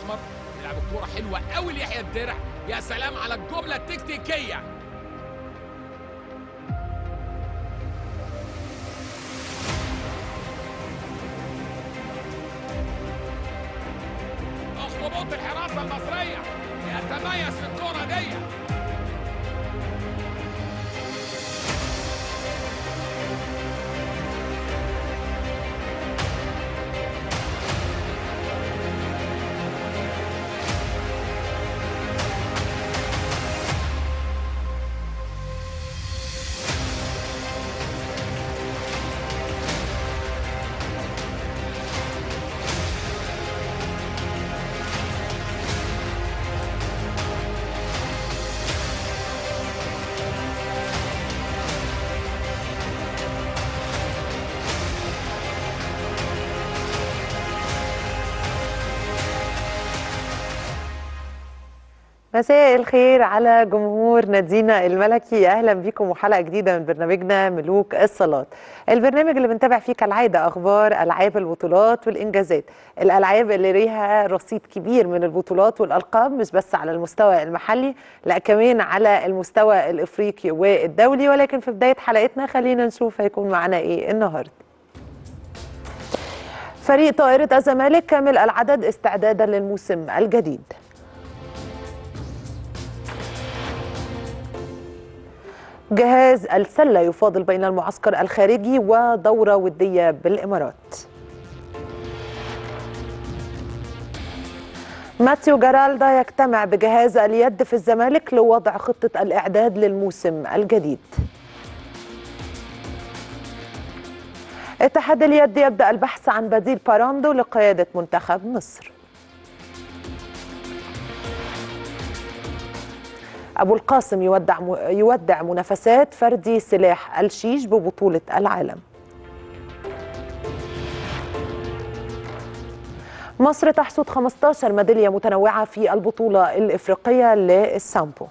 الاسمر بيلعب الكوره حلوه قوي ليحيى الدرع يا سلام على الجمله التكتيكيه اخطبوط الحراسه المصريه يتميز في الكوره دي مساء الخير على جمهور نادينا الملكي اهلا بكم وحلقه جديده من برنامجنا ملوك الصالات البرنامج اللي بنتابع فيه كالعاده اخبار العاب البطولات والانجازات الالعاب اللي ليها رصيد كبير من البطولات والالقاب مش بس على المستوى المحلي لا كمان على المستوى الافريقي والدولي ولكن في بدايه حلقتنا خلينا نشوف هيكون معانا ايه النهارده فريق طائره الزمالك كامل العدد استعدادا للموسم الجديد جهاز السلة يفاضل بين المعسكر الخارجي ودورة ودية بالإمارات ماتيو جارالدا يجتمع بجهاز اليد في الزمالك لوضع خطة الإعداد للموسم الجديد اتحاد اليد يبدأ البحث عن بديل باراندو لقيادة منتخب مصر أبو القاسم يودع يودع منافسات فردي سلاح الشيش ببطولة العالم. مصر تحصد 15 ميدالية متنوعة في البطولة الإفريقية للسامبو.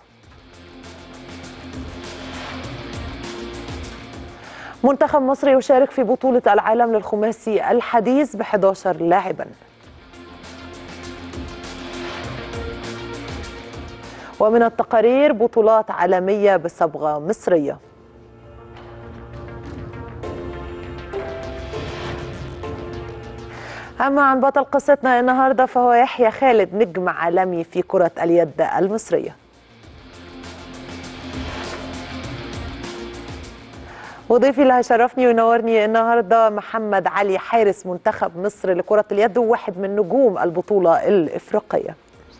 منتخب مصر يشارك في بطولة العالم للخماسي الحديث ب 11 لاعباً. ومن التقارير بطولات عالمية بصبغة مصرية أما عن بطل قصتنا النهاردة فهو يحيى خالد نجم عالمي في كرة اليد المصرية وضيفي اللي هيشرفني وينورني النهارده محمد علي حارس منتخب مصر لكرة اليد وواحد من نجوم البطولة الإفريقية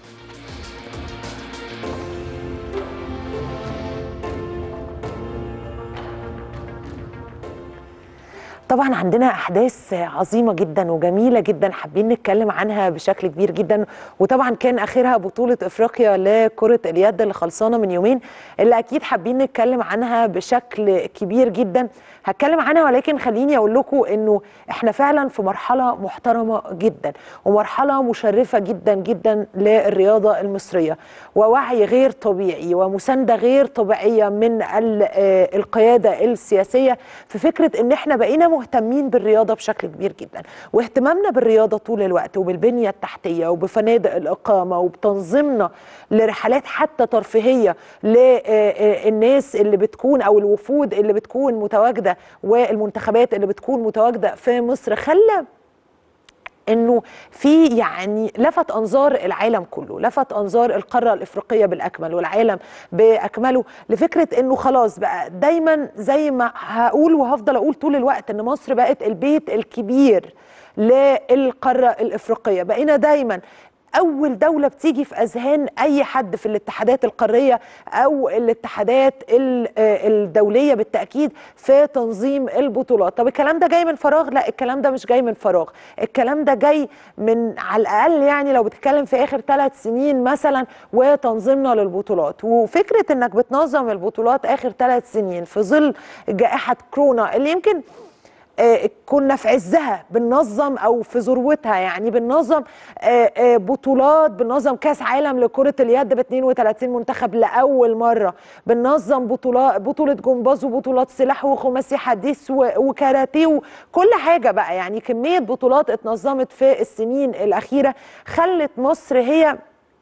طبعا عندنا احداث عظيمه جدا وجميله جدا حابين نتكلم عنها بشكل كبير جدا وطبعا كان اخرها بطوله افريقيا لكره اليد اللي خلصانه من يومين اللي اكيد حابين نتكلم عنها بشكل كبير جدا هتكلم عنها ولكن خليني اقول لكم انه احنا فعلا في مرحله محترمه جدا ومرحله مشرفه جدا جدا للرياضه المصريه ووعي غير طبيعي ومسانده غير طبيعيه من القياده السياسيه في فكره ان احنا بقينا مهتمين بالرياضه بشكل كبير جدا واهتمامنا بالرياضه طول الوقت وبالبنيه التحتيه وبفنادق الاقامه وبتنظيمنا لرحلات حتى ترفيهيه للناس اللي بتكون او الوفود اللي بتكون متواجده والمنتخبات اللي بتكون متواجده في مصر خلى انه في يعني لفت انظار العالم كله لفت انظار القاره الافريقيه بالاكمل والعالم باكمله لفكره انه خلاص بقى دايما زي ما هقول وهفضل اقول طول الوقت ان مصر بقت البيت الكبير للقاره الافريقيه بقينا دايما اول دوله بتيجي في اذهان اي حد في الاتحادات القاريه او الاتحادات الدوليه بالتاكيد في تنظيم البطولات طب الكلام ده جاي من فراغ لا الكلام ده مش جاي من فراغ الكلام ده جاي من على الاقل يعني لو بتتكلم في اخر ثلاث سنين مثلا وتنظيمنا للبطولات وفكره انك بتنظم البطولات اخر ثلاث سنين في ظل جائحه كورونا اللي يمكن آه، كنا في عزها بننظم او في ذروتها يعني بننظم آه، آه، بطولات بننظم كاس عالم لكره اليد ب 32 منتخب لاول مره بننظم بطولات بطوله جمباز وبطولات سلاح وخماسي حديث و- وكاراتيه وكل حاجه بقى يعني كميه بطولات اتنظمت في السنين الاخيره خلت مصر هي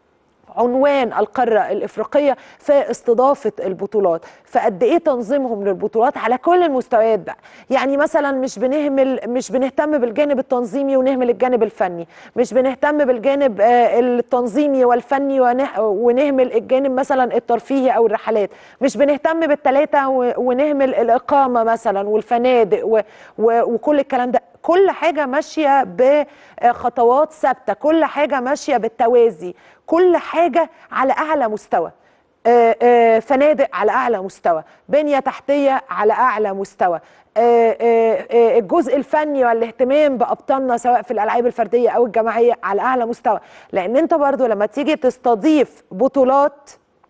عنوان القارة الإفريقية في استضافة البطولات فقد إيه تنظيمهم للبطولات على كل المستويات بقى يعني مثلا مش بنهمل مش بنهتم بالجانب التنظيمي ونهمل الجانب الفني مش بنهتم بالجانب آه، التنظيمي والفني ونه- ونهمل الجانب مثلا الترفيهي أو الرحلات مش بنهتم بالثلاثة و- ونهمل الإقامة مثلا والفنادق و- و- وكل الكلام ده كل حاجة ماشية بخطوات ثابتة كل حاجة ماشية بالتوازي كل حاجة على أعلى مستوى آه، آه، فنادق على أعلى مستوى بنية تحتية على أعلى مستوى آه، آه، آه، الجزء الفني والاهتمام بأبطالنا سواء في الألعاب الفردية أو الجماعية على أعلى مستوى لأن أنت برضو لما تيجي تستضيف بطولات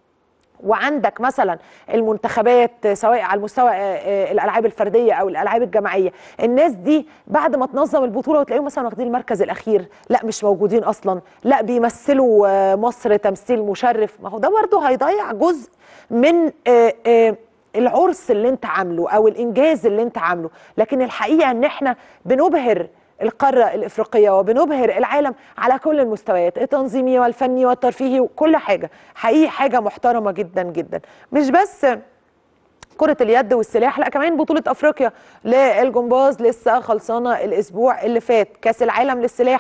وعندك مثلا المنتخبات سواء على المستوى آه، آه، الالعاب الفرديه او الالعاب الجماعيه الناس دي بعد ما تنظم البطوله وتلاقيهم مثلا واخدين المركز الاخير لا مش موجودين اصلا لا بيمثلوا آه، مصر تمثيل مشرف ما هو ده برضه هيضيع جزء من آه، آه، العرس اللي انت عامله او الانجاز اللي انت عامله لكن الحقيقه ان احنا بنبهر القارة الإفريقية وبنبهر العالم على كل المستويات التنظيمي والفني والترفيهي وكل حاجة حقيقي حاجة محترمة جدا جدا مش بس كرة اليد والسلاح لا كمان بطولة أفريقيا للجمباز لسه خلصانة الأسبوع اللي فات كأس العالم للسلاح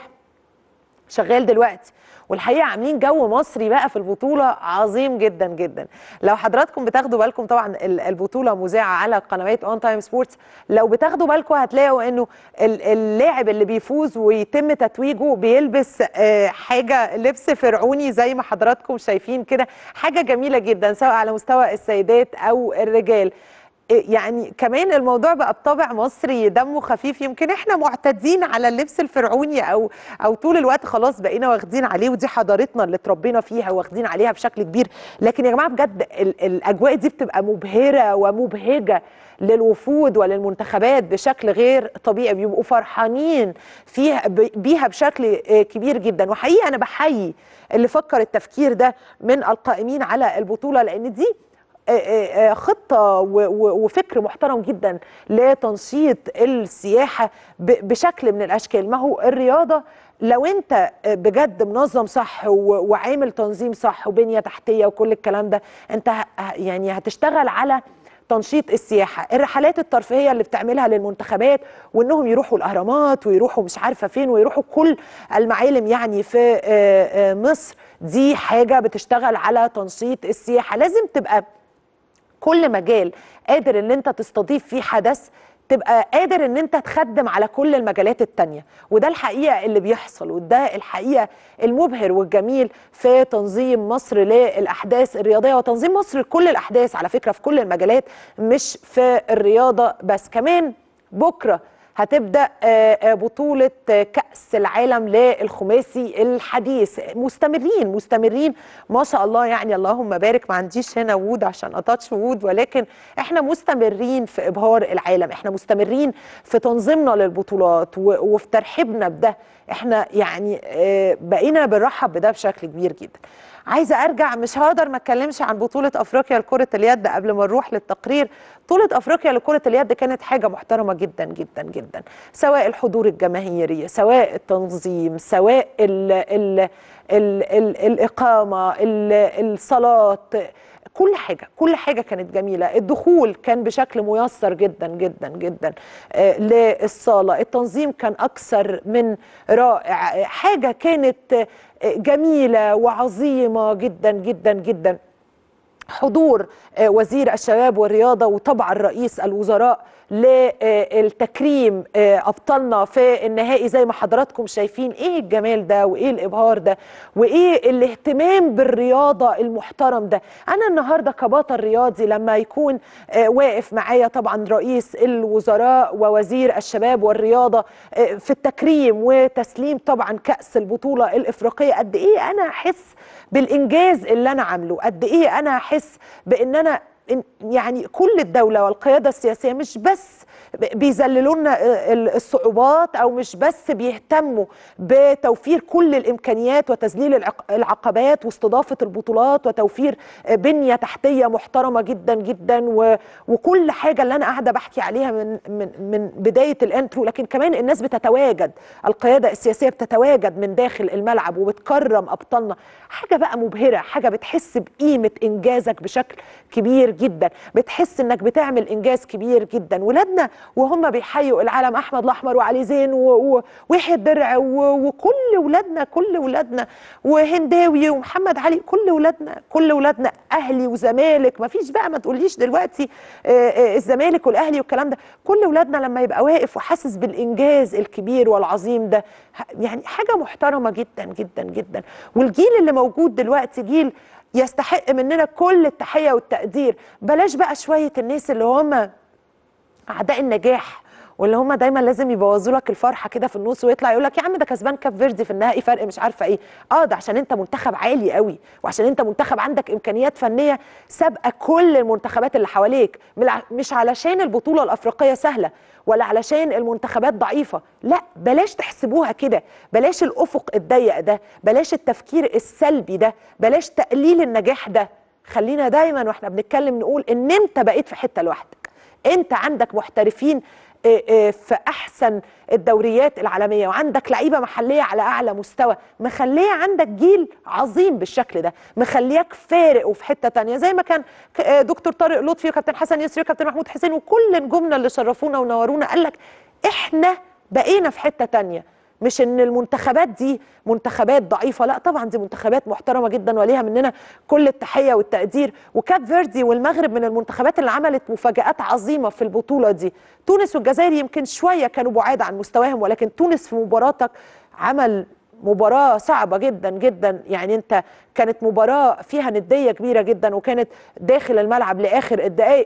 شغال دلوقتي والحقيقه عاملين جو مصري بقى في البطوله عظيم جدا جدا لو حضراتكم بتاخدوا بالكم طبعا ال- البطوله مذاعه على قنوات اون تايم سبورتس لو بتاخدوا بالكم هتلاقوا انه ال- اللاعب اللي بيفوز ويتم تتويجه بيلبس آه، حاجه لبس فرعوني زي ما حضراتكم شايفين كده حاجه جميله جدا سواء على مستوى السيدات او الرجال يعني كمان الموضوع بقى بطابع مصري دمه خفيف يمكن احنا معتادين على اللبس الفرعوني او او طول الوقت خلاص بقينا واخدين عليه ودي حضارتنا اللي اتربينا فيها واخدين عليها بشكل كبير لكن يا جماعه بجد ال- الاجواء دي بتبقى مبهره ومبهجه للوفود وللمنتخبات بشكل غير طبيعي بيبقوا فرحانين فيها ب- بيها بشكل آه، كبير جدا وحقيقه انا بحيي اللي فكر التفكير ده من القائمين على البطوله لان دي آه، آه، آه، خطة و- و- وفكر محترم جدا لتنشيط السياحة ب- بشكل من الأشكال ما هو الرياضة لو انت آه، بجد منظم صح و- وعامل تنظيم صح وبنية تحتية وكل الكلام ده انت ه- ه- يعني هتشتغل على تنشيط السياحة الرحلات الترفيهية اللي بتعملها للمنتخبات وانهم يروحوا الاهرامات ويروحوا مش عارفة فين ويروحوا كل المعالم يعني في آه، آه، مصر دي حاجة بتشتغل على تنشيط السياحة لازم تبقى كل مجال قادر ان انت تستضيف فيه حدث تبقى قادر ان انت تخدم على كل المجالات التانية وده الحقيقة اللي بيحصل وده الحقيقة المبهر والجميل في تنظيم مصر للأحداث الرياضية وتنظيم مصر لكل الأحداث على فكرة في كل المجالات مش في الرياضة بس كمان بكرة هتبدا آه، آه، بطوله آه، كاس العالم للخماسي الحديث مستمرين مستمرين ما شاء الله يعني اللهم بارك ما عنديش هنا وود عشان اتاتش وود ولكن احنا مستمرين في ابهار العالم احنا مستمرين في تنظيمنا للبطولات و- وفي ترحيبنا بده احنا يعني آه، بقينا بنرحب بده بشكل كبير جدا عايزه ارجع مش هقدر ما اتكلمش عن بطوله افريقيا لكره اليد قبل ما نروح للتقرير بطوله افريقيا لكره اليد كانت حاجه محترمه جدا جدا جدا سواء الحضور الجماهيري سواء التنظيم سواء ال ال ال ال الاقامه ال الصالات كل حاجه كل حاجه كانت جميله الدخول كان بشكل ميسر جدا جدا جدا آه، للصاله التنظيم كان اكثر من رائع آه، حاجه كانت آه، جميله وعظيمه جدا جدا جدا حضور آه، وزير الشباب والرياضه وطبعا رئيس الوزراء للتكريم آه، ابطالنا في النهائي زي ما حضراتكم شايفين ايه الجمال ده وايه الابهار ده وايه الاهتمام بالرياضه المحترم ده انا النهارده كبطل رياضي لما يكون آه، واقف معايا طبعا رئيس الوزراء ووزير الشباب والرياضه آه، في التكريم وتسليم طبعا كاس البطوله الافريقيه قد ايه انا احس بالانجاز اللي انا عامله قد ايه انا احس بان انا إن- يعني كل الدوله والقياده السياسيه مش بس ب- بيذللوا لنا آه، ال- الصعوبات او مش بس بيهتموا بتوفير كل الامكانيات وتذليل العق- العقبات واستضافه البطولات وتوفير آه، بنيه تحتيه محترمه جدا جدا و- وكل حاجه اللي انا قاعده بحكي عليها من من من بدايه الانترو لكن كمان الناس بتتواجد القياده السياسيه بتتواجد من داخل الملعب وبتكرم ابطالنا حاجه بقى مبهره حاجه بتحس بقيمه انجازك بشكل كبير جدا بتحس انك بتعمل انجاز كبير جدا ولادنا وهم بيحيوا العالم احمد الاحمر وعلي زين و- و- ويحيى الدرع و- وكل ولادنا كل ولادنا وهنداوي ومحمد علي كل ولادنا كل ولادنا اهلي وزمالك ما فيش بقى ما تقوليش دلوقتي آه، آه، الزمالك والاهلي والكلام ده كل ولادنا لما يبقى واقف وحاسس بالانجاز الكبير والعظيم ده ه- يعني حاجه محترمه جدا جدا جدا والجيل اللي موجود دلوقتي جيل يستحق مننا كل التحيه والتقدير بلاش بقى شويه الناس اللي هم اعداء النجاح واللي هم دايما لازم يبوظوا لك الفرحه كده في النص ويطلع يقول لك يا عم ده كسبان كاب فيردي في النهائي فرق مش عارفه ايه اه ده عشان انت منتخب عالي قوي وعشان انت منتخب عندك امكانيات فنيه سابقه كل المنتخبات اللي حواليك ملع- مش علشان البطوله الافريقيه سهله ولا علشان المنتخبات ضعيفه لا بلاش تحسبوها كده بلاش الافق الضيق ده بلاش التفكير السلبي ده بلاش تقليل النجاح ده خلينا دايما واحنا بنتكلم نقول ان انت بقيت في حته لوحدك انت عندك محترفين آه، آه، في احسن الدوريات العالميه وعندك لعيبه محليه على اعلى مستوى مخليه عندك جيل عظيم بالشكل ده مخلياك فارق وفي حته تانية زي ما كان ك- آه، دكتور طارق لطفي وكابتن حسن يسري وكابتن محمود حسين وكل نجومنا اللي شرفونا ونورونا قال لك احنا بقينا في حته تانية مش ان المنتخبات دي منتخبات ضعيفه لا طبعا دي منتخبات محترمه جدا وليها مننا كل التحيه والتقدير وكاب فيردي والمغرب من المنتخبات اللي عملت مفاجات عظيمه في البطوله دي تونس والجزائر يمكن شويه كانوا بعاد عن مستواهم ولكن تونس في مباراتك عمل مباراة صعبة جدا جدا يعني انت كانت مباراة فيها ندية كبيرة جدا وكانت داخل الملعب لآخر الدقائق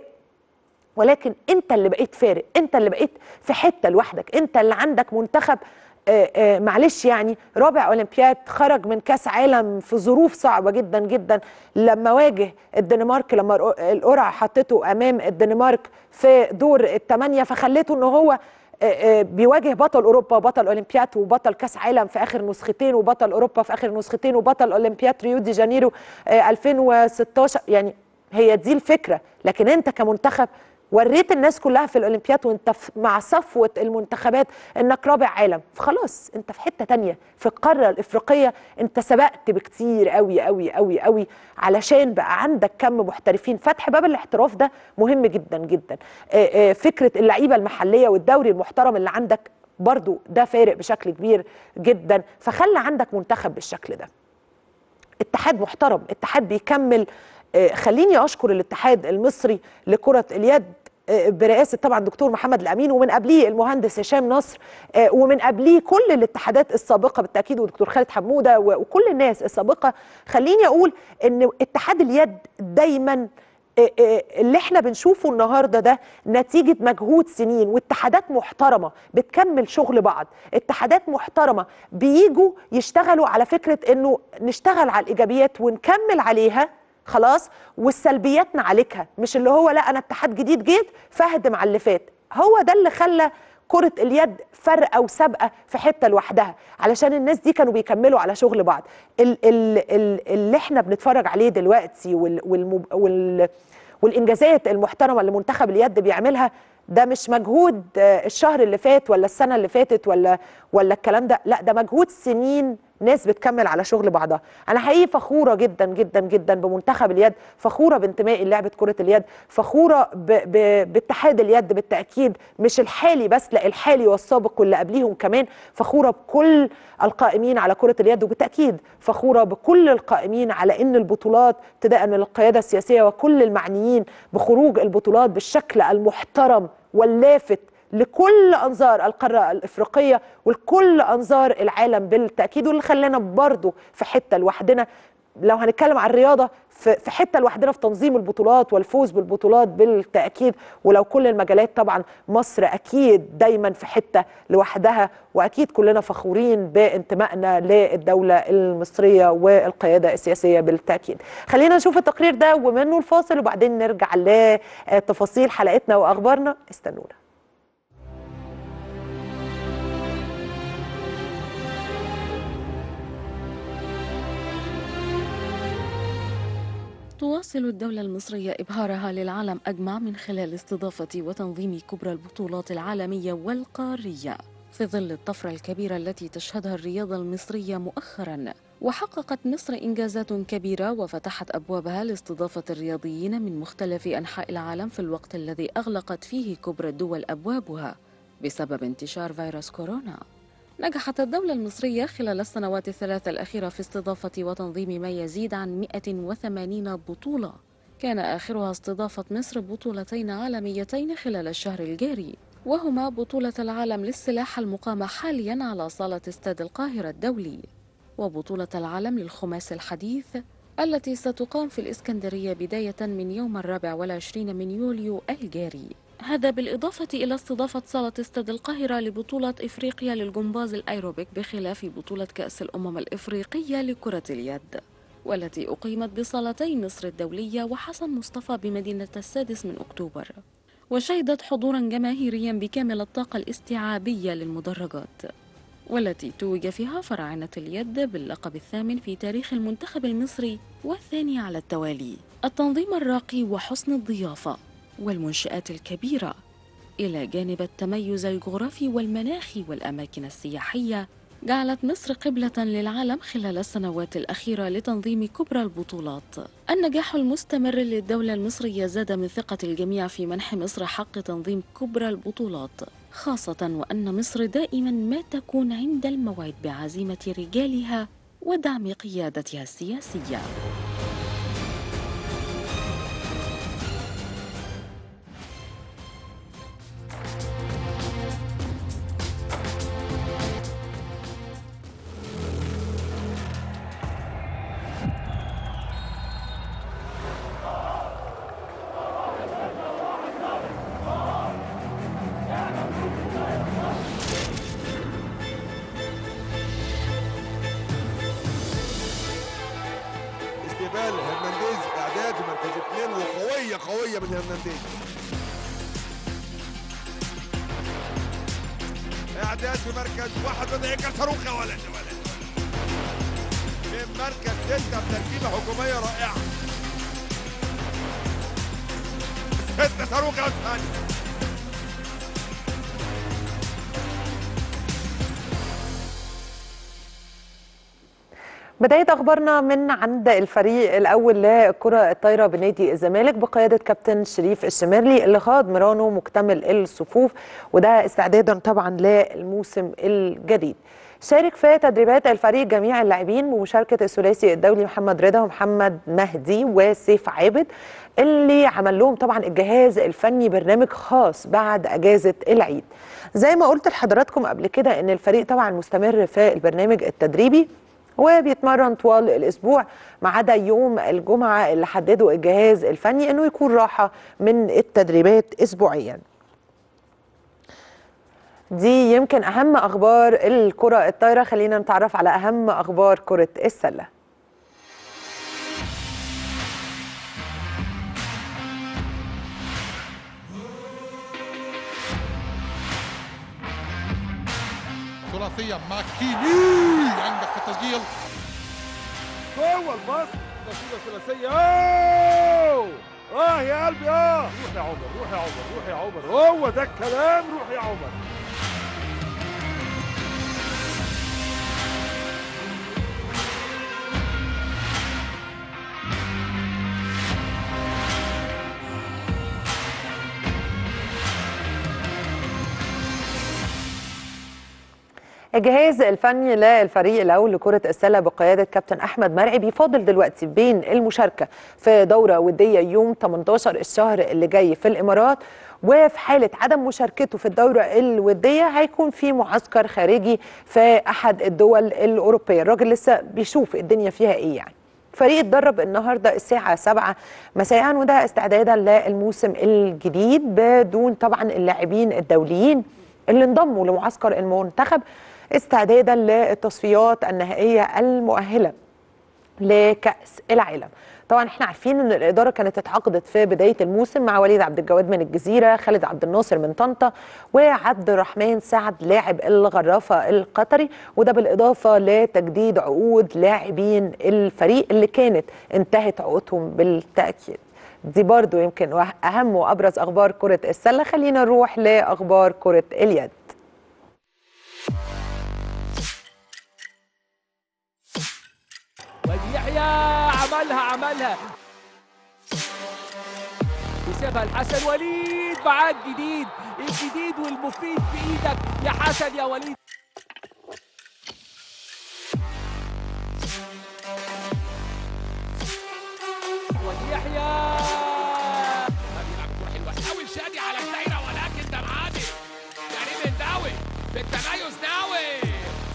ولكن انت اللي بقيت فارق انت اللي بقيت في حته لوحدك انت اللي عندك منتخب آه، آه، معلش يعني رابع اولمبياد خرج من كاس عالم في ظروف صعبه جدا جدا لما واجه الدنمارك لما القر- القرعه حطته امام الدنمارك في دور الثمانيه فخليته ان هو آه، آه، بيواجه بطل اوروبا وبطل اولمبياد وبطل كاس عالم في اخر نسختين وبطل اوروبا في اخر نسختين وبطل اولمبياد ريو دي جانيرو آه، 2016 يعني هي دي الفكره لكن انت كمنتخب وريت الناس كلها في الاولمبياد وانت في- مع صفوه المنتخبات انك رابع عالم فخلاص انت في حته تانية في القاره الافريقيه انت سبقت بكتير قوي قوي قوي قوي علشان بقى عندك كم محترفين فتح باب الاحتراف ده مهم جدا جدا آه، آه، فكره اللعيبه المحليه والدوري المحترم اللي عندك برضو ده فارق بشكل كبير جدا فخلى عندك منتخب بالشكل ده اتحاد محترم اتحاد بيكمل آه، خليني اشكر الاتحاد المصري لكره اليد آه، برئاسه طبعا دكتور محمد الامين ومن قبليه المهندس هشام نصر آه، ومن قبليه كل الاتحادات السابقه بالتاكيد ودكتور خالد حموده و- وكل الناس السابقه خليني اقول ان اتحاد اليد دايما آه، آه، اللي احنا بنشوفه النهارده ده نتيجه مجهود سنين واتحادات محترمه بتكمل شغل بعض اتحادات محترمه بيجوا يشتغلوا على فكره انه نشتغل على الايجابيات ونكمل عليها خلاص والسلبيات نعالجها مش اللي هو لا انا اتحاد جديد جيت فهدم على اللي فات هو ده اللي خلى كرة اليد فرقة وسابقة في حتة لوحدها علشان الناس دي كانوا بيكملوا على شغل بعض ال ال ال اللي احنا بنتفرج عليه دلوقتي وال والمب وال والانجازات المحترمه اللي منتخب اليد بيعملها ده مش مجهود آه، الشهر اللي فات ولا السنه اللي فاتت ولا ولا الكلام ده لا ده مجهود سنين ناس بتكمل على شغل بعضها انا حقيقي فخوره جدا جدا جدا بمنتخب اليد فخوره بانتمائي لعبه كره اليد فخوره ب ب باتحاد اليد بالتاكيد مش الحالي بس لا الحالي والسابق واللي قبليهم كمان فخوره بكل القائمين على كره اليد وبالتاكيد فخوره بكل القائمين على ان البطولات ابتداء من القياده السياسيه وكل المعنيين بخروج البطولات بالشكل المحترم واللافت لكل انظار القاره الافريقيه ولكل انظار العالم بالتاكيد واللي خلانا برضه في حته لوحدنا لو هنتكلم عن الرياضه في في حته لوحدنا في تنظيم البطولات والفوز بالبطولات بالتاكيد ولو كل المجالات طبعا مصر اكيد دايما في حته لوحدها واكيد كلنا فخورين بانتمائنا للدوله المصريه والقياده السياسيه بالتاكيد. خلينا نشوف التقرير ده ومنه الفاصل وبعدين نرجع لتفاصيل حلقتنا واخبارنا استنونا. تواصل الدولة المصرية إبهارها للعالم أجمع من خلال استضافة وتنظيم كبرى البطولات العالمية والقارية في ظل الطفرة الكبيرة التي تشهدها الرياضة المصرية مؤخراً وحققت مصر إنجازات كبيرة وفتحت أبوابها لاستضافة الرياضيين من مختلف أنحاء العالم في الوقت الذي أغلقت فيه كبرى الدول أبوابها بسبب انتشار فيروس كورونا نجحت الدولة المصرية خلال السنوات الثلاث الأخيرة في استضافة وتنظيم ما يزيد عن 180 بطولة كان آخرها استضافة مصر بطولتين عالميتين خلال الشهر الجاري وهما بطولة العالم للسلاح المقامة حاليا على صالة استاد القاهرة الدولي وبطولة العالم للخماس الحديث التي ستقام في الإسكندرية بداية من يوم الرابع والعشرين من يوليو الجاري هذا بالإضافة إلى استضافة صالة استاد القاهرة لبطولة إفريقيا للجمباز الأيروبيك بخلاف بطولة كأس الأمم الإفريقية لكرة اليد والتي أقيمت بصالتي مصر الدولية وحسن مصطفى بمدينة السادس من أكتوبر وشهدت حضورا جماهيريا بكامل الطاقة الاستيعابية للمدرجات والتي توج فيها فراعنة اليد باللقب الثامن في تاريخ المنتخب المصري والثاني على التوالي التنظيم الراقي وحسن الضيافة والمنشآت الكبيرة إلى جانب التميز الجغرافي والمناخي والأماكن السياحية جعلت مصر قبلة للعالم خلال السنوات الأخيرة لتنظيم كبرى البطولات. النجاح المستمر للدولة المصرية زاد من ثقة الجميع في منح مصر حق تنظيم كبرى البطولات، خاصة وأن مصر دائما ما تكون عند الموعد بعزيمة رجالها ودعم قيادتها السياسية. استقبال هرنانديز اعداد في مركز اثنين وقويه قويه من هرنانديز اعداد في مركز واحد وضعيك صاروخ يا ولد يا ولد من مركز ستة بتركيبة هجومية رائعة ستة صاروخ يا أستاذ بداية أخبارنا من عند الفريق الأول لكرة الطايرة بنادي الزمالك بقيادة كابتن شريف الشمرلي اللي خاض ميرانو مكتمل الصفوف وده استعدادا طبعا للموسم الجديد شارك في تدريبات الفريق جميع اللاعبين بمشاركة الثلاثي الدولي محمد رضا ومحمد مهدي وسيف عابد اللي عمل لهم طبعا الجهاز الفني برنامج خاص بعد أجازة العيد زي ما قلت لحضراتكم قبل كده ان الفريق طبعا مستمر في البرنامج التدريبي وبيتمرن طوال الاسبوع ما عدا يوم الجمعه اللي حدده الجهاز الفني انه يكون راحه من التدريبات اسبوعيا. دي يمكن اهم اخبار الكره الطايره خلينا نتعرف على اهم اخبار كره السله. ثلاثية ماكيني عندك في التسجيل جوه الباص نتيجه ثلاثيه اوه اه يا قلبي اه روح يا عمر روح يا عمر روح يا عمر هو ده الكلام روح يا عمر الجهاز الفني للفريق الاول لكره السله بقياده كابتن احمد مرعي بيفاضل دلوقتي بين المشاركه في دوره وديه يوم 18 الشهر اللي جاي في الامارات وفي حاله عدم مشاركته في الدوره الوديه هيكون في معسكر خارجي في احد الدول الاوروبيه الراجل لسه بيشوف الدنيا فيها ايه يعني فريق اتدرب النهارده الساعه 7 مساء وده استعدادا للموسم الجديد بدون طبعا اللاعبين الدوليين اللي انضموا لمعسكر المنتخب استعدادا للتصفيات النهائيه المؤهله لكأس العالم طبعا احنا عارفين ان الاداره كانت اتعاقدت في بدايه الموسم مع وليد عبد الجواد من الجزيره خالد عبد الناصر من طنطا وعبد الرحمن سعد لاعب الغرافه القطري وده بالاضافه لتجديد عقود لاعبين الفريق اللي كانت انتهت عقودهم بالتاكيد دي برضو يمكن وه- اهم وابرز اخبار كره السله خلينا نروح لاخبار كره اليد وادي يحيى عملها عملها وسابها الحسن وليد معاك جديد الجديد والمفيد بايدك يا حسن يا وليد وادي يحيى بيلعب كوره حلوه قوي شادي على الدايره ولكن ده معادي كريم الداوي في التميز ناوي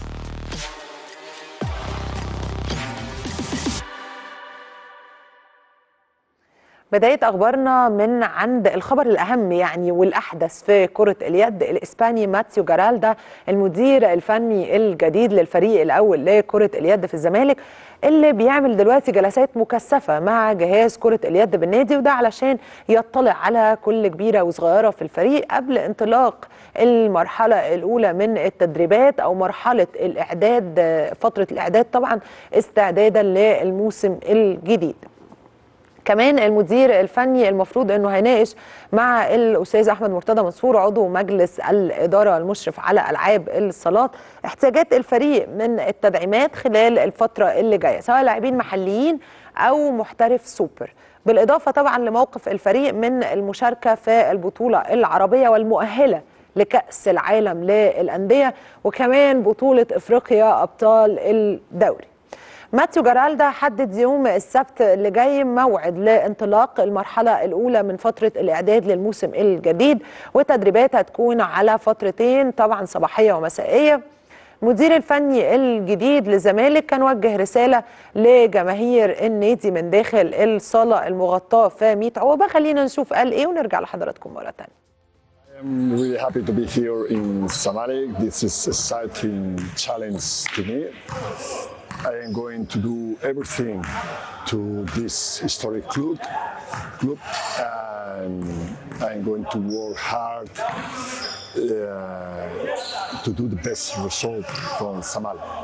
بداية أخبارنا من عند الخبر الأهم يعني والأحدث في كرة اليد الإسباني ماتيو جارالدا المدير الفني الجديد للفريق الأول لكرة اليد في الزمالك اللي بيعمل دلوقتي جلسات مكثفة مع جهاز كرة اليد بالنادي وده علشان يطلع على كل كبيرة وصغيرة في الفريق قبل انطلاق المرحلة الأولى من التدريبات أو مرحلة الإعداد فترة الإعداد طبعا استعدادا للموسم الجديد كمان المدير الفني المفروض انه هيناقش مع الاستاذ احمد مرتضى منصور عضو مجلس الاداره المشرف على العاب الصالات احتياجات الفريق من التدعيمات خلال الفتره اللي جايه سواء لاعبين محليين او محترف سوبر بالاضافه طبعا لموقف الفريق من المشاركه في البطوله العربيه والمؤهله لكأس العالم للأندية وكمان بطولة إفريقيا أبطال الدوري ماتيو جارالدا حدد يوم السبت اللي جاي موعد لانطلاق المرحلة الأولى من فترة الإعداد للموسم الجديد وتدريبات هتكون على فترتين طبعا صباحية ومسائية المدير الفني الجديد للزمالك كان وجه رسالة لجماهير النادي من داخل الصالة المغطاة في 100 عقبة خلينا نشوف قال إيه ونرجع لحضراتكم مرة تانية I'm really happy to be here in Zamalek. This is exciting challenge to me. I am going to do everything to this historic club, club and I'm going to work hard uh, to do the best result from Zamalek.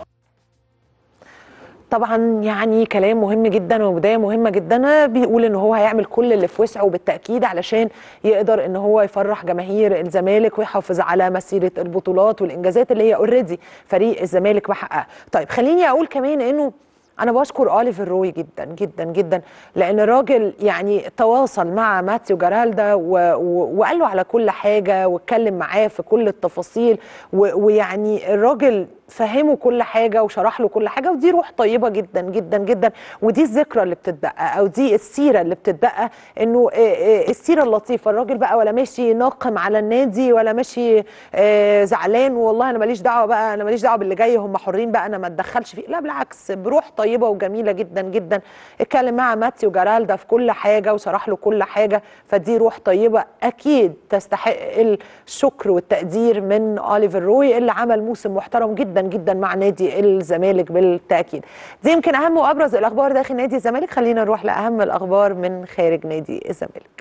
طبعا يعني كلام مهم جدا وبدايه مهمه جدا بيقول ان هو هيعمل كل اللي في وسعه بالتاكيد علشان يقدر ان هو يفرح جماهير الزمالك ويحافظ على مسيره البطولات والانجازات اللي هي اوريدي فريق الزمالك محققها. طيب خليني اقول كمان انه انا بشكر اوليفر روي جدا جدا جدا لان الراجل يعني تواصل مع ماتيو جارالدا و... و... وقال له على كل حاجه واتكلم معاه في كل التفاصيل و... ويعني الراجل فهمه كل حاجه وشرح له كل حاجه ودي روح طيبه جدا جدا جدا ودي الذكرى اللي بتتبقى او دي السيره اللي بتتبقى انه آه، آه، السيره اللطيفه الراجل بقى ولا ماشي ناقم على النادي ولا ماشي آه، زعلان والله انا ماليش دعوه بقى انا ماليش دعوه باللي جاي هم حرين بقى انا ما اتدخلش فيه لا بالعكس بروح طيبه وجميله جدا جدا اتكلم مع ماتيو جارالدا في كل حاجه وشرح له كل حاجه فدي روح طيبه اكيد تستحق الشكر والتقدير من اوليفر روي اللي عمل موسم محترم جدا جدا مع نادي الزمالك بالتاكيد دي يمكن اهم وابرز الاخبار داخل نادي الزمالك خلينا نروح لاهم الاخبار من خارج نادي الزمالك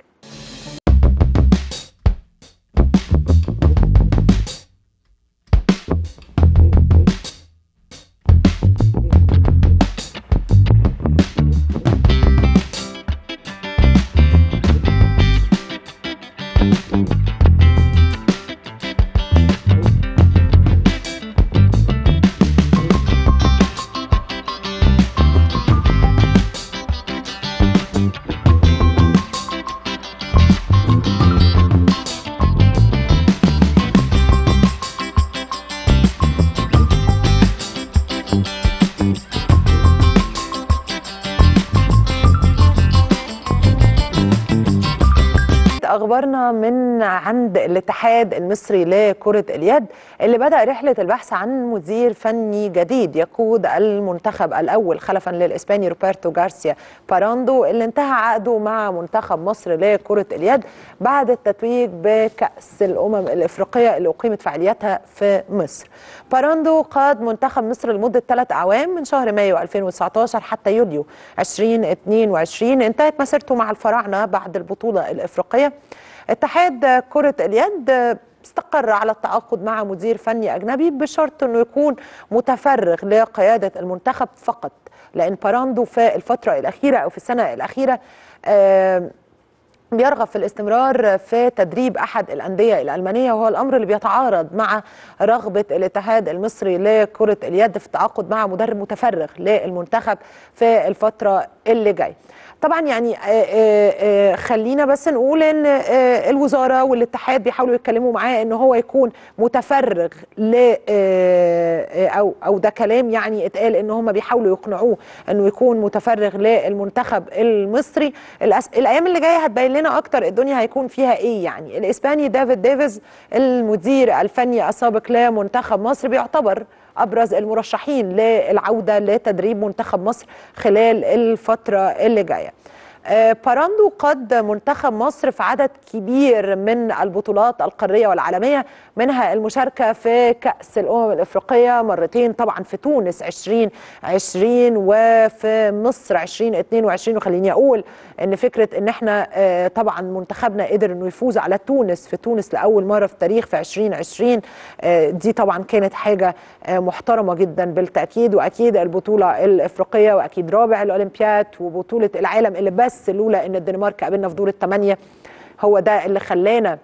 اخبارنا من عند الاتحاد المصري لكره اليد اللي بدا رحله البحث عن مدير فني جديد يقود المنتخب الاول خلفا للاسباني روبرتو غارسيا باراندو اللي انتهى عقده مع منتخب مصر لكره اليد بعد التتويج بكاس الامم الافريقيه اللي اقيمت فعالياتها في مصر. باراندو قاد منتخب مصر لمده ثلاث اعوام من شهر مايو 2019 حتى يوليو 2022 انتهت مسيرته مع الفراعنه بعد البطوله الافريقيه. اتحاد كره اليد استقر على التعاقد مع مدير فني اجنبي بشرط انه يكون متفرغ لقياده المنتخب فقط لان باراندو في الفتره الاخيره او في السنه الاخيره آه بيرغب في الاستمرار في تدريب احد الانديه الالمانيه وهو الامر اللي بيتعارض مع رغبه الاتحاد المصري لكره اليد في التعاقد مع مدرب متفرغ للمنتخب في الفتره اللي جايه. طبعا يعني آآ آآ خلينا بس نقول ان الوزاره والاتحاد بيحاولوا يتكلموا معاه ان هو يكون متفرغ ل او او ده كلام يعني اتقال ان هم بيحاولوا يقنعوه انه يكون متفرغ للمنتخب المصري الايام اللي جايه هتبين لنا اكتر الدنيا هيكون فيها ايه يعني الاسباني دافيد ديفيز المدير الفني السابق لمنتخب مصر بيعتبر ابرز المرشحين للعوده لتدريب منتخب مصر خلال الفتره اللي جايه. باراندو قاد منتخب مصر في عدد كبير من البطولات القاريه والعالميه منها المشاركه في كاس الامم الافريقيه مرتين طبعا في تونس 2020 وفي مصر 2022 وخليني اقول ان فكره ان احنا طبعا منتخبنا قدر انه يفوز على تونس في تونس لاول مره في التاريخ في 2020 دي طبعا كانت حاجه محترمه جدا بالتاكيد واكيد البطوله الافريقيه واكيد رابع الاولمبياد وبطوله العالم اللي بس بس لولا ان الدنمارك قابلنا في دور الثمانيه هو ده اللي خلانا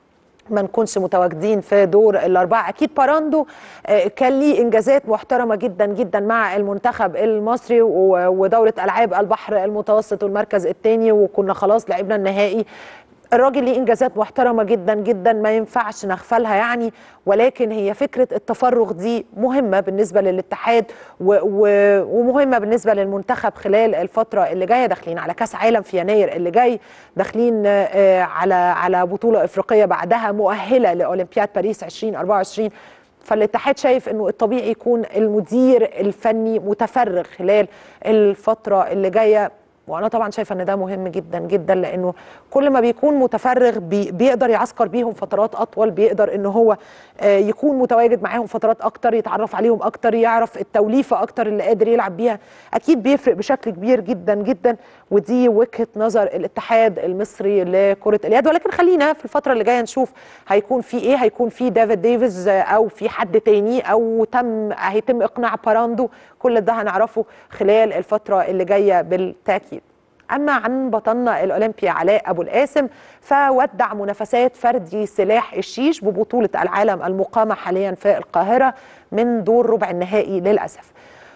ما نكونش متواجدين في دور الاربعه اكيد باراندو كان ليه انجازات محترمه جدا جدا مع المنتخب المصري ودوره العاب البحر المتوسط والمركز الثاني وكنا خلاص لعبنا النهائي الراجل ليه انجازات محترمه جدا جدا ما ينفعش نغفلها يعني ولكن هي فكره التفرغ دي مهمه بالنسبه للاتحاد و و ومهمه بالنسبه للمنتخب خلال الفتره اللي جايه داخلين على كاس عالم في يناير اللي جاي داخلين على على بطوله افريقيه بعدها مؤهله لاولمبياد باريس 2024 فالاتحاد شايف انه الطبيعي يكون المدير الفني متفرغ خلال الفتره اللي جايه وانا طبعا شايفه ان ده مهم جدا جدا لانه كل ما بيكون متفرغ بي بيقدر يعسكر بيهم فترات اطول بيقدر ان هو يكون متواجد معاهم فترات اكتر يتعرف عليهم اكتر يعرف التوليفه اكتر اللي قادر يلعب بيها اكيد بيفرق بشكل كبير جدا جدا ودي وجهه نظر الاتحاد المصري لكره اليد ولكن خلينا في الفتره اللي جايه نشوف هيكون في ايه هيكون في دافيد ديفيز او في حد تاني او تم هيتم اقناع باراندو كل ده هنعرفه خلال الفتره اللي جايه بالتاكيد أما عن بطلنا الأولمبي علاء أبو القاسم فودع منافسات فردي سلاح الشيش ببطولة العالم المقامة حاليا في القاهرة من دور ربع النهائي للأسف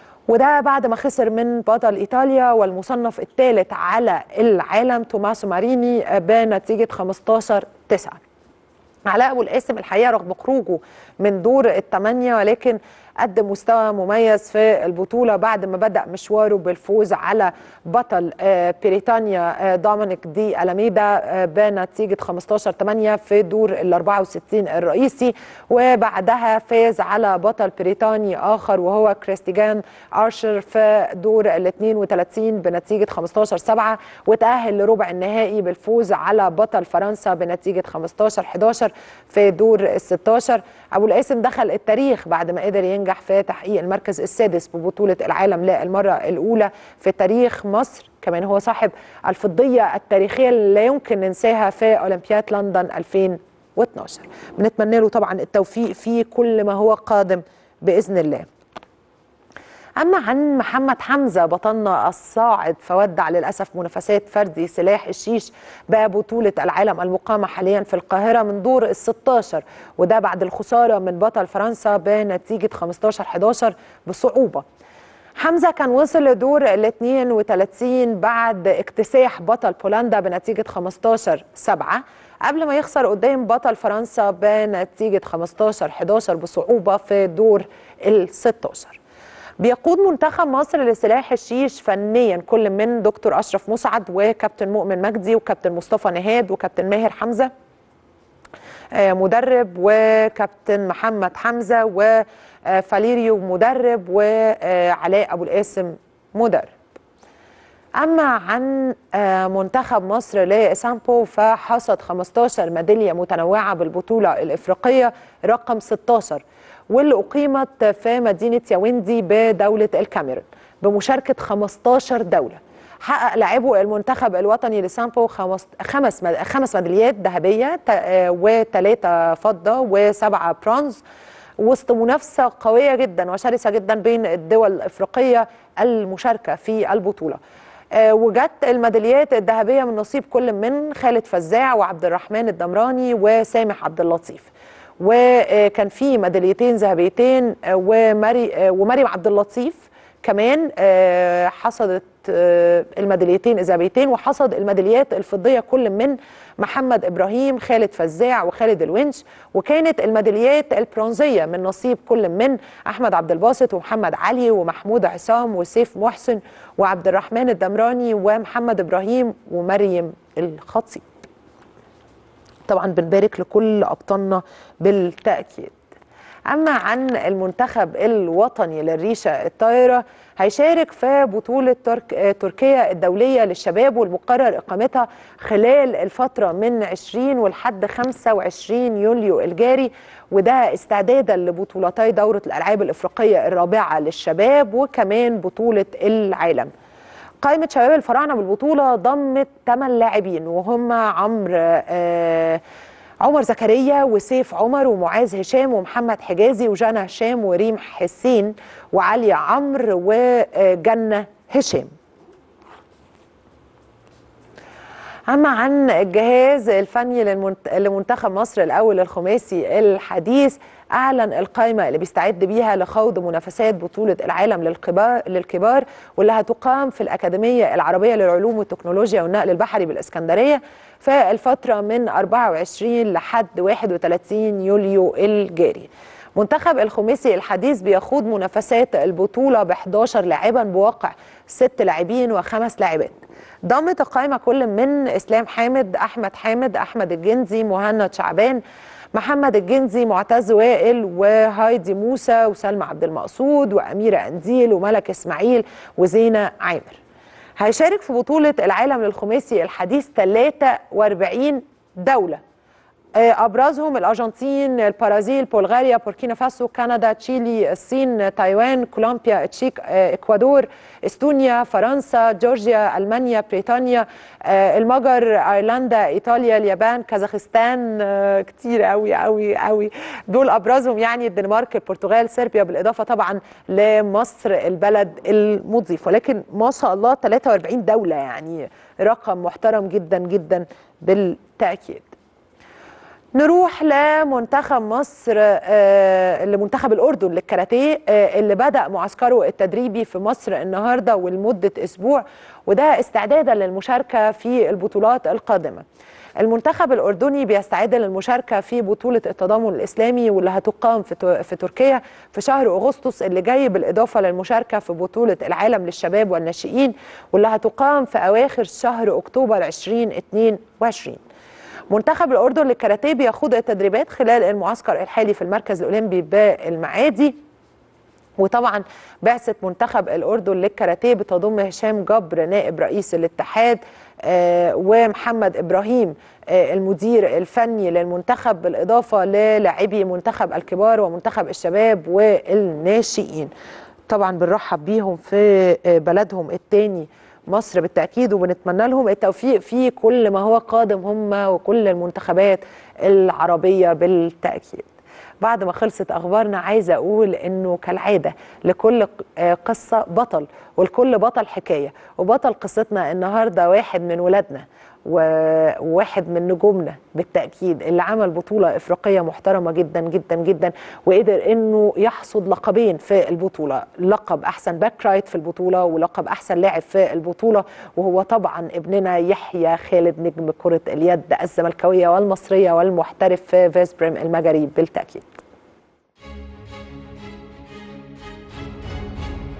وده بعد ما خسر من بطل إيطاليا والمصنف الثالث على العالم توماسو ماريني بنتيجة 15 9 علاء ابو القاسم الحقيقه رغم خروجه من دور الثمانيه ولكن قدم مستوى مميز في البطوله بعد ما بدا مشواره بالفوز على بطل بريطانيا دومينيك دي الاميدا بنتيجه 15 8 في دور ال 64 الرئيسي وبعدها فاز على بطل بريطاني اخر وهو كريستيجان ارشر في دور ال 32 بنتيجه 15 7 وتاهل لربع النهائي بالفوز على بطل فرنسا بنتيجه 15 11 في دور ال 16 ابو القاسم دخل التاريخ بعد ما قدر ينجح في تحقيق المركز السادس ببطوله العالم للمره الاولى في تاريخ مصر كمان هو صاحب الفضيه التاريخيه اللي لا يمكن ننساها في اولمبياد لندن 2012 بنتمنى له طبعا التوفيق في كل ما هو قادم باذن الله أما عن محمد حمزة بطلنا الصاعد فودع للأسف منافسات فردي سلاح الشيش ببطولة العالم المقامة حاليا في القاهرة من دور ال 16 وده بعد الخسارة من بطل فرنسا بنتيجة 15-11 بصعوبة حمزة كان وصل لدور ال 32 بعد اكتساح بطل بولندا بنتيجة 15 7 قبل ما يخسر قدام بطل فرنسا بنتيجة 15 11 بصعوبة في دور ال 16 بيقود منتخب مصر لسلاح الشيش فنيا كل من دكتور اشرف مسعد وكابتن مؤمن مجدي وكابتن مصطفى نهاد وكابتن ماهر حمزه آه، مدرب وكابتن محمد حمزه وفاليريو مدرب وعلاء ابو القاسم مدرب اما عن آه، منتخب مصر لسامبو فحصد 15 ميداليه متنوعه بالبطوله الافريقيه رقم 16 واللي اقيمت في مدينه ياوندي بدوله الكاميرون بمشاركه 15 دوله حقق لاعبو المنتخب الوطني لسامبو خمس خمس مد- خمس ميداليات ذهبيه وثلاثه فضه وسبعه برونز وسط منافسه قويه جدا وشرسه جدا بين الدول الافريقيه المشاركه في البطوله آه، وجت الميداليات الذهبيه من نصيب كل من خالد فزاع وعبد الرحمن الدمراني وسامح عبد اللطيف وكان في ميداليتين ذهبيتين آه، ومري آه، ومريم عبد اللطيف كمان آه، حصدت آه، الميداليتين الذهبيتين وحصد الميداليات الفضيه كل من محمد ابراهيم خالد فزاع وخالد الونش وكانت الميداليات البرونزيه من نصيب كل من احمد عبد الباسط ومحمد علي ومحمود عصام وسيف محسن وعبد الرحمن الدمراني ومحمد ابراهيم ومريم الخطيب طبعا بنبارك لكل ابطالنا بالتاكيد اما عن المنتخب الوطني للريشه الطايره هيشارك في بطوله ترك... آه، تركيا الدوليه للشباب والمقرر اقامتها خلال الفتره من 20 ولحد 25 يوليو الجاري وده استعدادا لبطولتي دوره الالعاب الافريقيه الرابعه للشباب وكمان بطوله العالم قائمة شباب الفراعنة بالبطولة ضمت 8 لاعبين وهم عمرو آه عمر زكريا وسيف عمر ومعاذ هشام ومحمد حجازي وجانا هشام وريم حسين وعليا عمرو وجنة هشام أما عن الجهاز الفني للمنت- لمنتخب مصر الأول الخماسي الحديث أعلن القائمة اللي بيستعد بيها لخوض منافسات بطولة العالم للكبار, للكبار واللي هتقام في الأكاديمية العربية للعلوم والتكنولوجيا والنقل البحري بالإسكندرية في الفترة من 24 لحد 31 يوليو الجاري منتخب الخماسي الحديث بيخوض منافسات البطولة ب 11 لاعبا بواقع ست لاعبين وخمس لاعبات ضمت القائمة كل من إسلام حامد أحمد حامد أحمد الجنزي مهند شعبان محمد الجنزي معتز وائل وهايدي موسى وسلمى عبد المقصود وأميرة أنديل وملك إسماعيل وزينة عامر هيشارك في بطولة العالم للخماسي الحديث 43 دولة آه، ابرزهم الارجنتين البرازيل بلغاريا بوركينا فاسو كندا تشيلي الصين تايوان كولومبيا تشيك آه، اكوادور استونيا فرنسا جورجيا المانيا بريطانيا آه، المجر ايرلندا ايطاليا اليابان كازاخستان آه، كتير قوي قوي قوي دول ابرزهم يعني الدنمارك البرتغال صربيا بالاضافه طبعا لمصر البلد المضيف ولكن ما شاء الله 43 دوله يعني رقم محترم جدا جدا بالتاكيد نروح لمنتخب مصر آه، لمنتخب الأردن للكاراتيه آه، اللي بدأ معسكره التدريبي في مصر النهاردة ولمدة أسبوع وده استعدادا للمشاركة في البطولات القادمة المنتخب الأردني بيستعد للمشاركة في بطولة التضامن الإسلامي واللي هتقام في تو- في تركيا في شهر أغسطس اللي جاي بالإضافة للمشاركة في بطولة العالم للشباب والناشئين واللي هتقام في أواخر شهر أكتوبر 2022 منتخب الأردن للكاراتيه بيخوض التدريبات خلال المعسكر الحالي في المركز الأولمبي بالمعادي وطبعا بعثة منتخب الأردن للكاراتيه بتضم هشام جبر نائب رئيس الاتحاد آه، ومحمد إبراهيم آه، المدير الفني للمنتخب بالإضافة للاعبي منتخب الكبار ومنتخب الشباب والناشئين طبعا بنرحب بيهم في آه، بلدهم التاني مصر بالتأكيد وبنتمنى لهم التوفيق في كل ما هو قادم هم وكل المنتخبات العربية بالتأكيد بعد ما خلصت اخبارنا عايزه اقول انه كالعاده لكل آه، قصه بطل ولكل بطل حكايه وبطل قصتنا النهارده واحد من ولادنا و- وواحد من نجومنا بالتاكيد اللي عمل بطوله افريقيه محترمه جدا جدا جدا وقدر انه يحصد لقبين في البطوله لقب احسن باك رايت في البطوله ولقب احسن لاعب في البطوله وهو طبعا ابننا يحيى خالد نجم كره اليد الزملكاويه والمصريه والمحترف في فيسبريم المجري بالتاكيد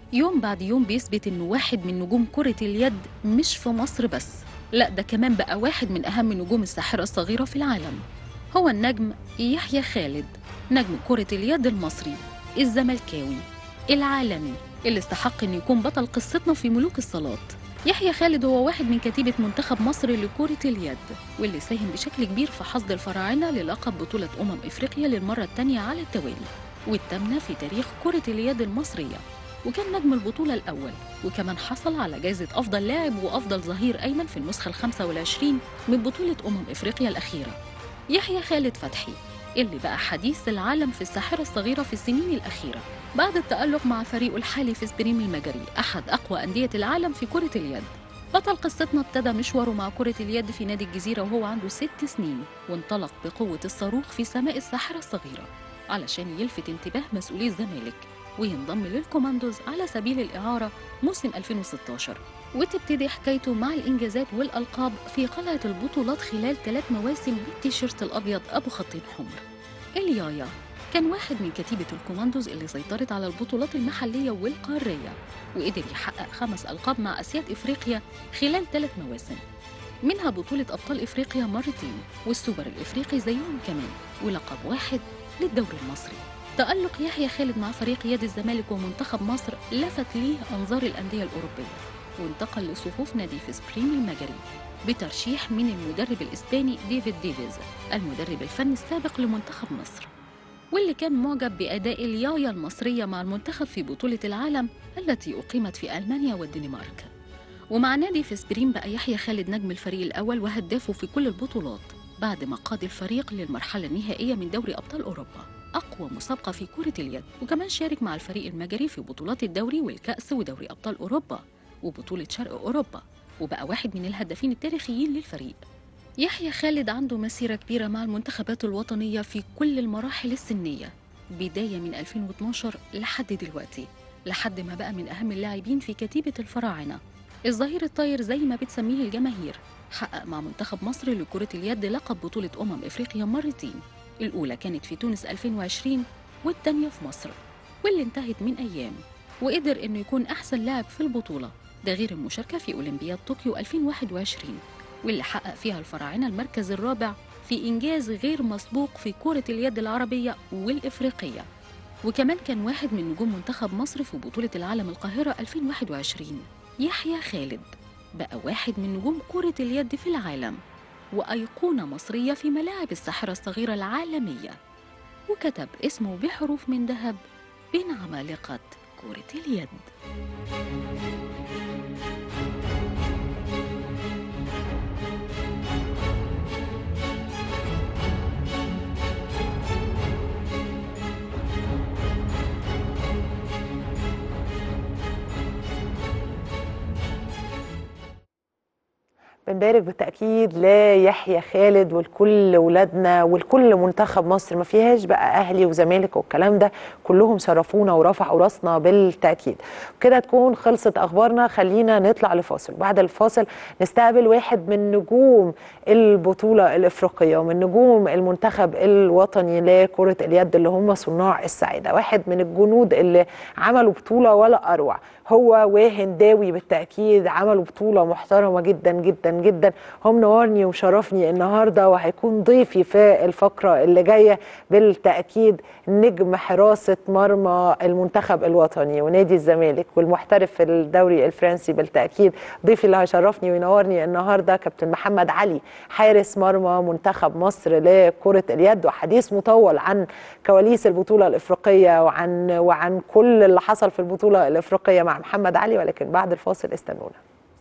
يوم بعد يوم بيثبت إنه واحد من نجوم كرة اليد مش في مصر بس لا ده كمان بقى واحد من أهم نجوم الساحرة الصغيرة في العالم هو النجم يحيى خالد نجم كرة اليد المصري الزملكاوي العالمي اللي استحق إنه يكون بطل قصتنا في ملوك الصالات يحيى خالد هو واحد من كتيبة منتخب مصر لكرة اليد واللي ساهم بشكل كبير في حصد الفراعنة للقب بطولة أمم إفريقيا للمرة الثانية على التوالي والثامنة في تاريخ كرة اليد المصرية وكان نجم البطولة الأول وكمان حصل على جائزة أفضل لاعب وأفضل ظهير أيمن في النسخة الخامسة والعشرين من بطولة أمم إفريقيا الأخيرة يحيى خالد فتحي اللي بقى حديث العالم في الساحرة الصغيرة في السنين الأخيرة بعد التألق مع فريقه الحالي في سبريم المجري أحد أقوى أندية العالم في كرة اليد بطل قصتنا ابتدى مشواره مع كرة اليد في نادي الجزيرة وهو عنده ست سنين وانطلق بقوة الصاروخ في سماء الساحرة الصغيرة علشان يلفت انتباه مسؤولي الزمالك وينضم للكوماندوز على سبيل الإعارة موسم 2016 وتبتدي حكايته مع الإنجازات والألقاب في قلعة البطولات خلال ثلاث مواسم بالتيشيرت الأبيض أبو خطين حمر اليايا كان واحد من كتيبة الكوماندوز اللي سيطرت على البطولات المحلية والقارية وقدر يحقق خمس ألقاب مع أسياد إفريقيا خلال ثلاث مواسم منها بطولة أبطال إفريقيا مرتين والسوبر الإفريقي زيهم كمان ولقب واحد للدوري المصري تألق يحيى خالد مع فريق يد الزمالك ومنتخب مصر لفت ليه أنظار الأندية الأوروبية وانتقل لصفوف نادي في سبريم المجري بترشيح من المدرب الإسباني ديفيد ديفيز المدرب الفني السابق لمنتخب مصر واللي كان معجب بأداء اليايا المصرية مع المنتخب في بطولة العالم التي أقيمت في ألمانيا والدنمارك ومع نادي في سبريم بقى يحيى خالد نجم الفريق الأول وهدافه في كل البطولات بعد ما قاد الفريق للمرحلة النهائية من دوري أبطال أوروبا أقوى مسابقة في كرة اليد وكمان شارك مع الفريق المجري في بطولات الدوري والكأس ودوري أبطال أوروبا وبطولة شرق أوروبا وبقى واحد من الهدافين التاريخيين للفريق يحيى خالد عنده مسيرة كبيرة مع المنتخبات الوطنية في كل المراحل السنية بداية من 2012 لحد دلوقتي لحد ما بقى من أهم اللاعبين في كتيبة الفراعنة الظهير الطاير زي ما بتسميه الجماهير حقق مع منتخب مصر لكرة اليد لقب بطولة أمم إفريقيا مرتين الأولى كانت في تونس 2020 والتانية في مصر واللي انتهت من أيام وقدر إنه يكون أحسن لاعب في البطولة ده غير المشاركة في أولمبياد طوكيو 2021 واللي حقق فيها الفراعنة المركز الرابع في إنجاز غير مسبوق في كرة اليد العربية والإفريقية وكمان كان واحد من نجوم منتخب مصر في بطولة العالم القاهرة 2021 يحيى خالد بقى واحد من نجوم كرة اليد في العالم وأيقونة مصرية في ملاعب الساحرة الصغيرة العالمية وكتب اسمه بحروف من ذهب بين عمالقة كرة اليد بنبارك بالتأكيد ليحيى خالد ولكل ولادنا ولكل منتخب مصر ما فيهاش بقى أهلي وزمالك والكلام ده كلهم شرفونا ورفعوا راسنا بالتأكيد كده تكون خلصت أخبارنا خلينا نطلع لفاصل بعد الفاصل نستقبل واحد من نجوم البطولة الإفريقية ومن نجوم المنتخب الوطني لكرة اليد اللي هم صناع السعادة واحد من الجنود اللي عملوا بطولة ولا أروع هو وهنداوي بالتأكيد عملوا بطولة محترمة جدا جدا جدا هم منورني ومشرفني النهاردة وهيكون ضيفي في الفقرة اللي جاية بالتأكيد نجم حراسة مرمى المنتخب الوطني ونادي الزمالك والمحترف في الدوري الفرنسي بالتأكيد ضيفي اللي هيشرفني وينورني النهاردة كابتن محمد علي حارس مرمى منتخب مصر لكرة اليد وحديث مطول عن كواليس البطولة الإفريقية وعن وعن كل اللي حصل في البطولة الإفريقية مع محمد علي ولكن بعد الفاصل استنونا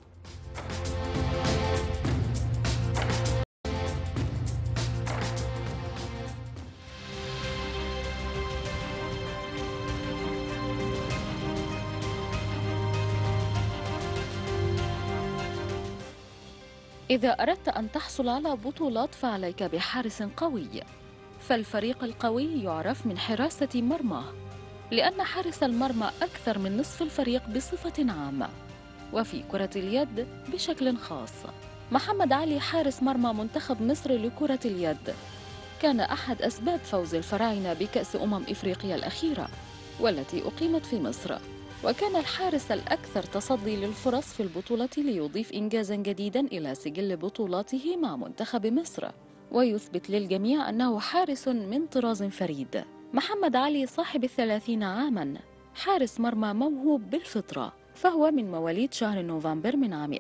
إذا أردت أن تحصل على بطولات فعليك بحارس قوي فالفريق القوي يعرف من حراسة مرماه لأن حارس المرمى أكثر من نصف الفريق بصفة عامة وفي كرة اليد بشكل خاص محمد علي حارس مرمى منتخب مصر لكرة اليد كان أحد أسباب فوز الفراعنة بكأس أمم إفريقيا الأخيرة والتي أقيمت في مصر وكان الحارس الأكثر تصدي للفرص في البطولة ليضيف إنجازا جديدا إلى سجل بطولاته مع منتخب مصر ويثبت للجميع أنه حارس من طراز فريد محمد علي صاحب الثلاثين عاما حارس مرمى موهوب بالفطرة فهو من مواليد شهر نوفمبر من عام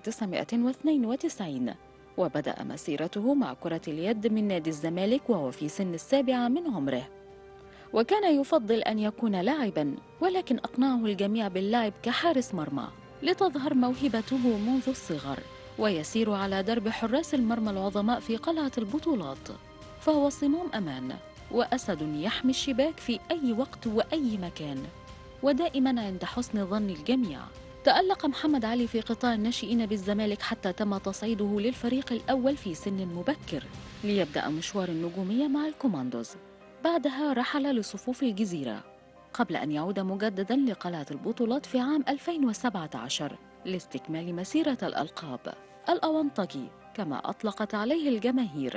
1992 وبدأ مسيرته مع كرة اليد من نادي الزمالك وهو في سن السابعة من عمره وكان يفضل أن يكون لاعبا ولكن أقنعه الجميع باللعب كحارس مرمى لتظهر موهبته منذ الصغر ويسير على درب حراس المرمى العظماء في قلعة البطولات فهو صمام أمان وأسد يحمي الشباك في أي وقت وأي مكان ودائما عند حسن ظن الجميع تألق محمد علي في قطاع الناشئين بالزمالك حتى تم تصعيده للفريق الأول في سن مبكر ليبدأ مشوار النجومية مع الكوماندوز بعدها رحل لصفوف الجزيرة قبل أن يعود مجددا لقلعة البطولات في عام 2017 لاستكمال مسيرة الألقاب الأونطجي كما أطلقت عليه الجماهير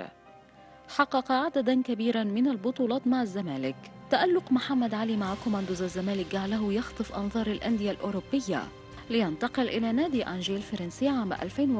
حقق عددا كبيرا من البطولات مع الزمالك تألق محمد علي مع كوماندوز الزمالك جعله يخطف أنظار الأندية الأوروبية لينتقل إلى نادي أنجي الفرنسي عام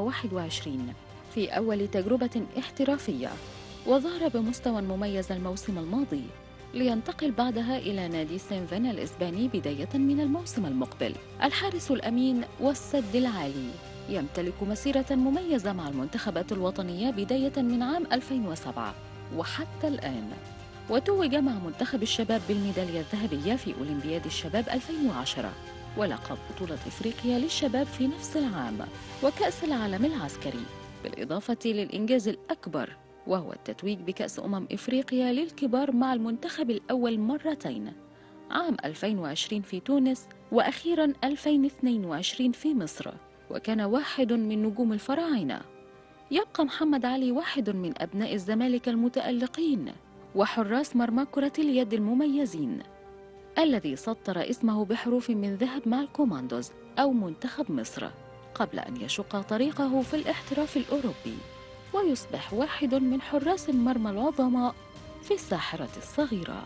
2021 في أول تجربة احترافية وظهر بمستوى مميز الموسم الماضي لينتقل بعدها إلى نادي سينفين الإسباني بداية من الموسم المقبل الحارس الأمين والسد العالي يمتلك مسيرة مميزة مع المنتخبات الوطنية بداية من عام 2007 وحتى الآن وتوج مع منتخب الشباب بالميدالية الذهبية في أولمبياد الشباب 2010 ولقب بطولة إفريقيا للشباب في نفس العام وكأس العالم العسكري بالإضافة للإنجاز الأكبر وهو التتويج بكأس أمم إفريقيا للكبار مع المنتخب الأول مرتين عام 2020 في تونس وأخيرا 2022 في مصر وكان واحد من نجوم الفراعنة يبقى محمد علي واحد من أبناء الزمالك المتألقين وحراس مرمى كرة اليد المميزين الذي سطر اسمه بحروف من ذهب مع الكوماندوز أو منتخب مصر قبل أن يشق طريقه في الاحتراف الأوروبي ويصبح واحد من حراس المرمى العظماء في الساحرة الصغيرة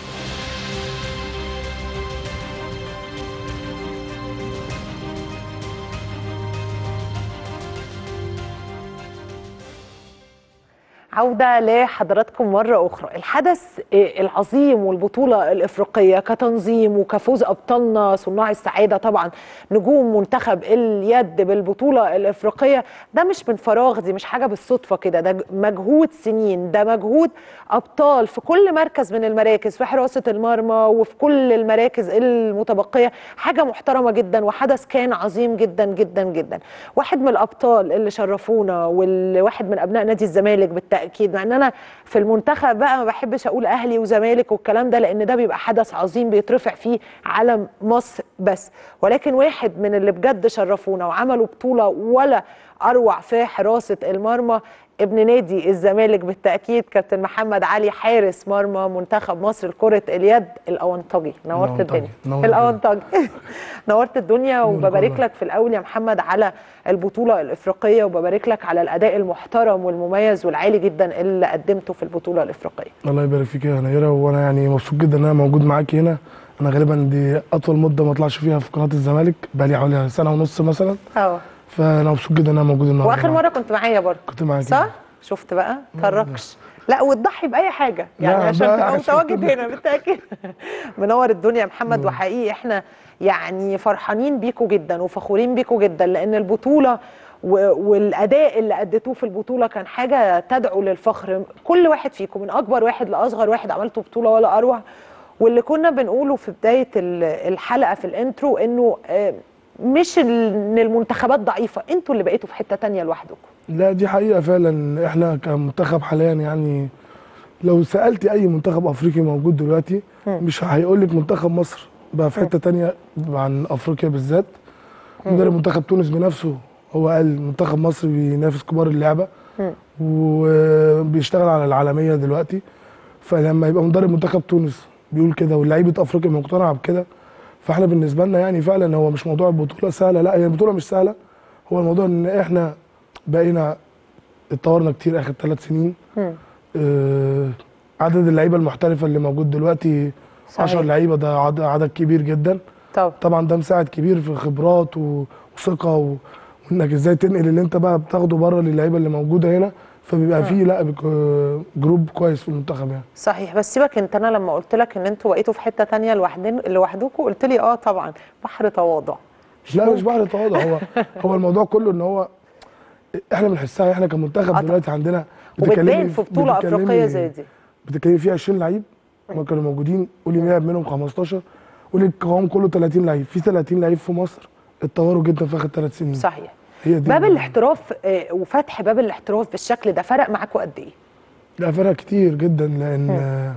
عودة لحضراتكم مرة أخرى الحدث العظيم والبطولة الإفريقية كتنظيم وكفوز أبطالنا صناع السعادة طبعا نجوم منتخب اليد بالبطولة الإفريقية ده مش من فراغ دي مش حاجة بالصدفة كده ده مجهود سنين ده مجهود أبطال في كل مركز من المراكز في حراسة المرمى وفي كل المراكز المتبقية حاجة محترمة جدا وحدث كان عظيم جدا جدا جدا واحد من الأبطال اللي شرفونا والواحد من أبناء نادي الزمالك بالتأكيد بالتاكيد مع ان انا في المنتخب بقى ما بحبش اقول اهلي وزمالك والكلام ده لان ده بيبقى حدث عظيم بيترفع فيه علم مصر بس ولكن واحد من اللي بجد شرفونا وعملوا بطوله ولا اروع في حراسه المرمى ابن نادي الزمالك بالتاكيد كابتن محمد علي حارس مرمى منتخب مصر لكره اليد الاونطجي نورت الدنيا الاونطجي نورت الدنيا وببارك لك في الاول يا محمد على البطوله الافريقيه وببارك لك على الاداء المحترم والمميز والعالي جدا اللي قدمته في البطوله الافريقيه الله يبارك فيك يا نيره وانا يعني مبسوط جدا ان انا موجود معاكي هنا انا غالبا دي اطول مده ما اطلعش فيها في قناه الزمالك بقى لي حوالي سنه ونص مثلا اه فانا مبسوط جدا ان انا موجود النهارده واخر مره كنت معايا برضه كنت معاكي صح شفت بقى كركش لا وتضحي باي حاجه يعني لا، عشان بقى تبقى عشان متواجد كده. هنا بالتاكيد منور الدنيا يا محمد وحقيقي احنا يعني فرحانين بيكوا جدا وفخورين بيكوا جدا لان البطوله و- والاداء اللي اديتوه في البطوله كان حاجه تدعو للفخر كل واحد فيكم من اكبر واحد لاصغر واحد عملتوا بطوله ولا اروع واللي كنا بنقوله في بدايه ال- الحلقه في الانترو انه آه، مش ال- ان المنتخبات ضعيفه انتوا اللي بقيتوا في حته تانية لوحدكم لا دي حقيقه فعلا احنا كمنتخب حاليا يعني لو سالتي اي منتخب افريقي موجود دلوقتي مش هيقول لك منتخب مصر بقى في حته تانية عن افريقيا بالذات مدرب منتخب تونس بنفسه هو قال منتخب مصر بينافس كبار اللعبه وبيشتغل على العالميه دلوقتي فلما يبقى مدرب منتخب تونس بيقول كده واللعيبه افريقيا مقتنعه بكده فاحنا بالنسبه لنا يعني فعلا هو مش موضوع البطوله سهله لا هي البطوله مش سهله هو الموضوع ان احنا بقينا اتطورنا كتير اخر ثلاث سنين آه عدد اللعيبه المحترفه اللي موجود دلوقتي صحيح. 10 لعيبه ده عدد, عدد كبير جدا طبعا طبعا ده مساعد كبير في خبرات و- وثقه و... وانك ازاي تنقل اللي انت بقى بتاخده بره للعيبه اللي موجوده هنا فبيبقى فيه لا بك- جروب كويس في المنتخب يعني صحيح بس سيبك انت انا لما قلت لك ان انتوا بقيتوا في حته تانية لوحدين لوحدكم قلت لي اه طبعا بحر تواضع لا مش بحر تواضع هو هو الموضوع كله ان هو احنا بنحسها احنا كمنتخب آه دلوقتي عندنا وبتبان في بطوله بتتكلمي- افريقيه زي دي بتتكلمي فيها 20 لعيب ما كانوا موجودين قولي لعب منهم 15 قولي القوام كله 30 لعيب في 30 لعيب في مصر اتطوروا جدا في اخر ثلاث سنين صحيح هي دي باب ال- الاحتراف آه، وفتح باب الاحتراف بالشكل ده فرق معاكم قد ايه؟ لا فرق كتير جدا لان آه،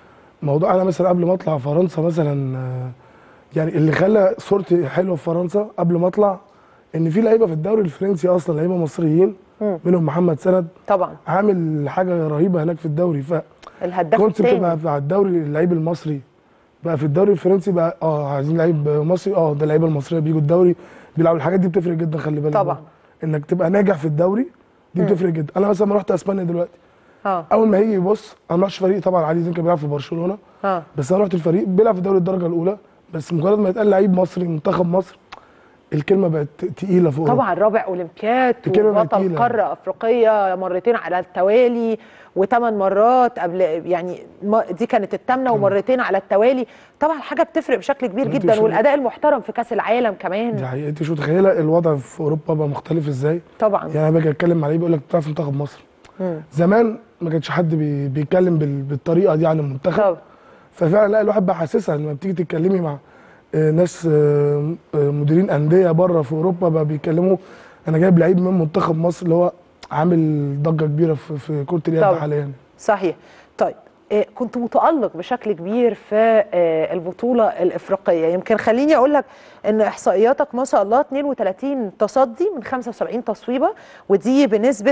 موضوع انا مثلا قبل ما اطلع فرنسا مثلا آه، يعني اللي خلى صورتي حلوه في فرنسا قبل ما اطلع ان في لعيبه في الدوري الفرنسي اصلا لعيبه مصريين مم. منهم محمد سند طبعا عامل حاجه رهيبه هناك في الدوري ف الهداف كونسبت الثاني بقى بتاع الدوري اللعيب المصري بقى في الدوري الفرنسي بقى اه عايزين لعيب مصري اه ده اللعيبه المصريه بيجوا الدوري بيلعبوا الحاجات دي بتفرق جدا خلي بالك طبعا. بقى. انك تبقى ناجح في الدوري دي مم. بتفرق جدا انا مثلا لما رحت اسبانيا دلوقتي اه اول ما هيجي يبص انا ما رحتش فريق طبعا علي زين كان بيلعب في برشلونه اه بس انا رحت الفريق بيلعب في الدوري الدرجه الاولى بس مجرد ما يتقال لعيب مصري منتخب مصر الكلمه بقت تقيله فوق طبعا رابع اولمبياد الكلمة وبطل تقيلة. قاره افريقيه مرتين على التوالي وثمان مرات قبل يعني ما- دي كانت الثامنه ومرتين على التوالي طبعا حاجه بتفرق بشكل كبير انت جدا شو- والاداء المحترم في كاس العالم كمان دي حقيقة انت مش متخيله الوضع في اوروبا بقى مختلف ازاي طبعا يعني انا باجي اتكلم مع لعيب يقول لك بتلعب في منتخب مصر مم. زمان ما كانش حد بي بيتكلم بال- بالطريقه دي عن المنتخب طبعا ففعلا لا الواحد بقى حاسسها لما بتيجي تتكلمي مع آه، ناس آه، آه، مديرين انديه بره في اوروبا بقى بيتكلموا انا جايب لعيب من منتخب مصر اللي هو عامل ضجه كبيره في, في كره اليد طبعا. حاليا صحيح طيب آه، كنت متألق بشكل كبير في آه، البطولة الإفريقية يمكن خليني أقول لك إن إحصائياتك ما شاء الله 32 تصدي من 75 تصويبة ودي بنسبة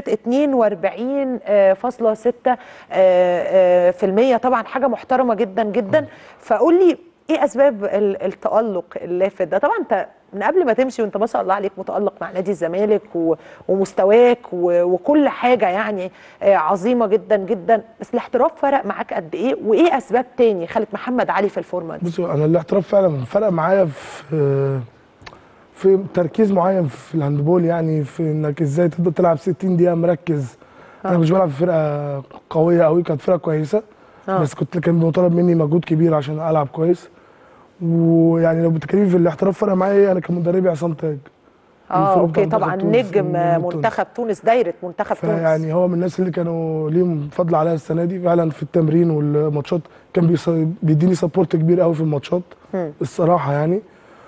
42.6 في المية طبعا حاجة محترمة جدا جدا فقول لي إيه أسباب ال- التألق اللافت ده طبعا أنت من قبل ما تمشي وانت ما شاء الله عليك متألق مع نادي الزمالك و- ومستواك و- وكل حاجة يعني آه، عظيمة جدا جدا بس الاحتراف فرق معاك قد ايه وايه اسباب تاني خلت محمد علي في الفورمه دي بصوا انا الاحتراف فعلا فرق معايا في في تركيز معين في الهاندبول يعني في انك ازاي تقدر تلعب 60 دقيقه مركز انا مش بلعب في فرقه قويه قوي كانت فرقه كويسه آه. بس كنت كان مطالب مني مجهود كبير عشان العب كويس ويعني لو بتتكلمي في الاحتراف فرق معايا ايه انا كان مدربي عصام تاج اه الفرق اوكي بتاع طبعا منتخب تونس، نجم نجم تونس. منتخب تونس دايره منتخب تونس فيعني هو من الناس اللي كانوا ليهم فضل عليا السنه دي فعلا في التمرين والماتشات كان بيص- بيديني سبورت كبير قوي في الماتشات مم. الصراحه يعني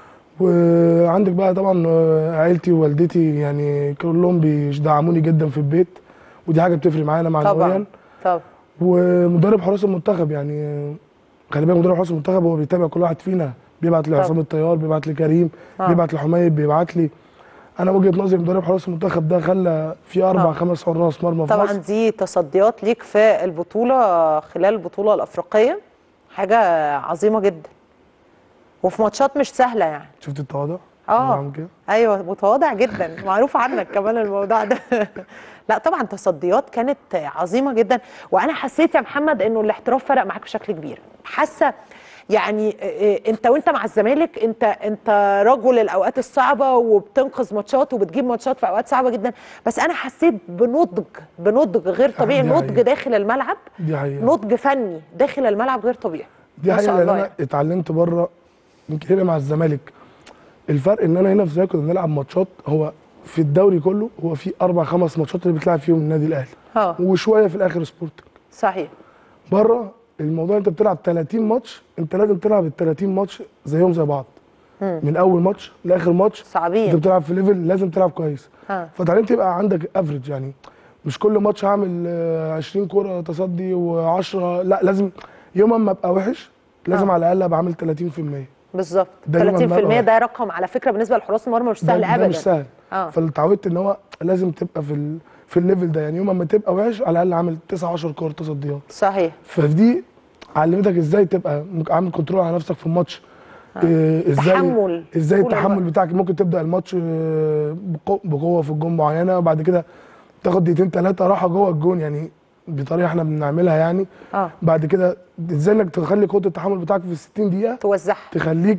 وعندك بقى طبعا آه، عيلتي ووالدتي يعني كلهم بيدعموني جدا في البيت ودي حاجه بتفرق معانا معنويا طبعا طبعا ومدرب حراس المنتخب يعني آه، خلي بالك مدرب حراس المنتخب هو بيتابع كل واحد فينا بيبعت لعصام الطيار بيبعت لكريم آه. بيبعت لحميد بيبعت لي انا وجهه نظري مدرب حراس المنتخب ده خلى في اربع آه. خمس حراس مرمى في طبعا مصر دي تصديات ليك في البطوله خلال البطوله الافريقيه حاجه عظيمه جدا وفي ماتشات مش سهله يعني شفت التواضع؟ اه بعمل كده؟ ايوه متواضع جدا معروف عنك كمان الموضوع ده لا طبعا تصديات كانت عظيمه جدا وانا حسيت يا محمد انه الاحتراف فرق معاك بشكل كبير حاسه يعني إيه، انت وانت مع الزمالك انت انت رجل الاوقات الصعبه وبتنقذ ماتشات وبتجيب ماتشات في اوقات صعبه جدا بس انا حسيت بنضج بنضج غير طبيعي دي نضج حقيقة. داخل الملعب دي حقيقه نضج فني داخل الملعب غير طبيعي دي ما حقيقه شاء لان الله انا يعني. اتعلمت بره يمكن هنا مع الزمالك الفرق ان انا هنا في الزمالك كنا بنلعب ماتشات هو في الدوري كله هو في اربع خمس ماتشات اللي بتلعب فيهم النادي الاهلي اه وشويه في الاخر سبورتنج صحيح بره الموضوع انت بتلعب 30 ماتش انت لازم تلعب ال 30 ماتش زيهم زي بعض مم. من اول ماتش لاخر ماتش صعبين انت بتلعب في ليفل لازم تلعب كويس ها فتعلمت يبقى عندك افريج يعني مش كل ماتش هعمل آه، 20 كوره تصدي و10 لا لازم يوم ما ابقى وحش لازم آه. على الاقل ابقى عامل 30% بالظبط 30% ده يوم المرة. ده رقم على فكره بالنسبه لحراس المرمى مش سهل ده, ابدا ده مش سهل اه فاتعودت ان هو لازم تبقى في ال... في الليفل ده يعني يوم ما تبقى وحش على الاقل عامل 9 10 كور تصديات صحيح فدي علمتك ازاي تبقى مك- عامل كنترول على نفسك في الماتش إيه ازاي تحمل ازاي طول التحمل الوقت. بتاعك ممكن تبدا الماتش آه، بقو- بقوه في الجون معينه وبعد كده تاخد دقيقتين ثلاثه راحه جوه الجون يعني بطريقه احنا بنعملها يعني اه بعد كده ازاي انك تخلي قوه التحمل بتاعك في 60 دقيقه توزعها تخليك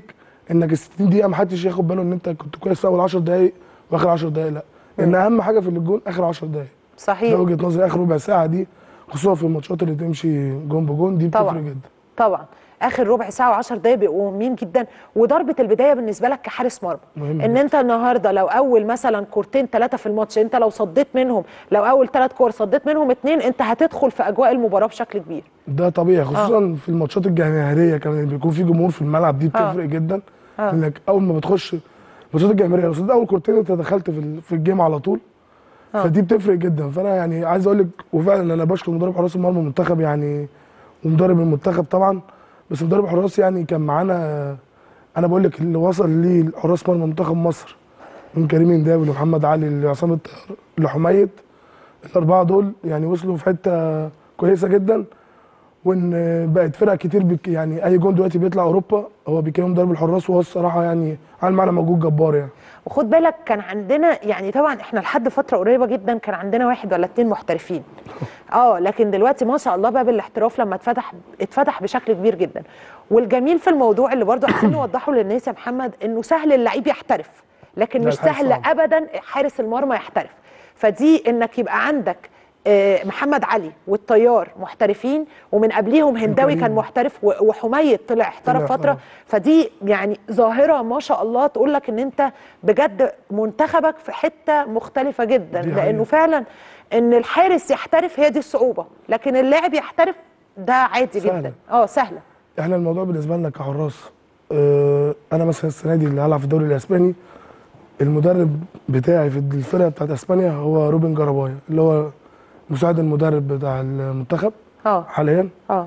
انك ال 60 دقيقه ما حدش ياخد باله ان انت كنت كويس في اول 10 دقائق واخر 10 دقائق لا لان اهم حاجه في الجون اخر 10 دقائق ده صحيح وجهه نظري اخر ربع ساعه دي خصوصا في الماتشات اللي تمشي جون بجون دي طبعاً. بتفرق جدا طبعا اخر ربع ساعه و10 دقايق بيبقوا مهمين جدا وضربه البدايه بالنسبه لك كحارس مرمى مهم ان جداً. انت النهارده لو اول مثلا كورتين ثلاثه في الماتش انت لو صديت منهم لو اول ثلاث كور صديت منهم اثنين انت هتدخل في اجواء المباراه بشكل كبير ده طبيعي خصوصا في الماتشات الجماهيريه كمان اللي بيكون في جمهور في الملعب دي آه. بتفرق جدا آه. انك اول ما بتخش الماتشات الجماهيريه لو صدت اول كورتين انت دخلت في ال- في الجيم على طول آه. فدي بتفرق جدا فانا يعني عايز اقول لك وفعلا انا بشكر مدرب حراس المرمى المنتخب يعني ومدرب المنتخب طبعا بس مدرب حراس يعني كان معانا انا بقول لك اللي وصل ليه حراس مرمى منتخب مصر من كريم انداوي لمحمد علي لعصام الطاهر لحميد الاربعه دول يعني وصلوا في حته كويسه جدا وان بقت فرق كتير بك يعني اي جون دلوقتي بيطلع اوروبا هو بيكلم مدرب الحراس وهو الصراحه يعني عامل معانا مجهود جبار يعني وخد بالك كان عندنا يعني طبعا احنا لحد فتره قريبه جدا كان عندنا واحد ولا اتنين محترفين اه لكن دلوقتي ما شاء الله باب الاحتراف لما اتفتح اتفتح بشكل كبير جدا والجميل في الموضوع اللي برضو عايزين نوضحه للناس يا محمد انه سهل اللعيب يحترف لكن لا، مش الحارس سهل صعب. ابدا حارس المرمى يحترف فدي انك يبقى عندك آه، محمد علي والطيار محترفين ومن قبليهم هنداوي وكريم. كان محترف و- وحميد طلع احترف طلع، فتره آه. فدي يعني ظاهره ما شاء الله تقول لك ان انت بجد منتخبك في حته مختلفه جدا دي لانه حقيقة. فعلا ان الحارس يحترف هي دي الصعوبه لكن اللاعب يحترف ده عادي سهلة. جدا اه سهله احنا الموضوع بالنسبه لنا كحراس اه انا مثلا السنه دي اللي هلعب في الدوري الاسباني المدرب بتاعي في الفرقه بتاعت اسبانيا هو روبن جرابايا اللي هو مساعد المدرب بتاع المنتخب اه حاليا اه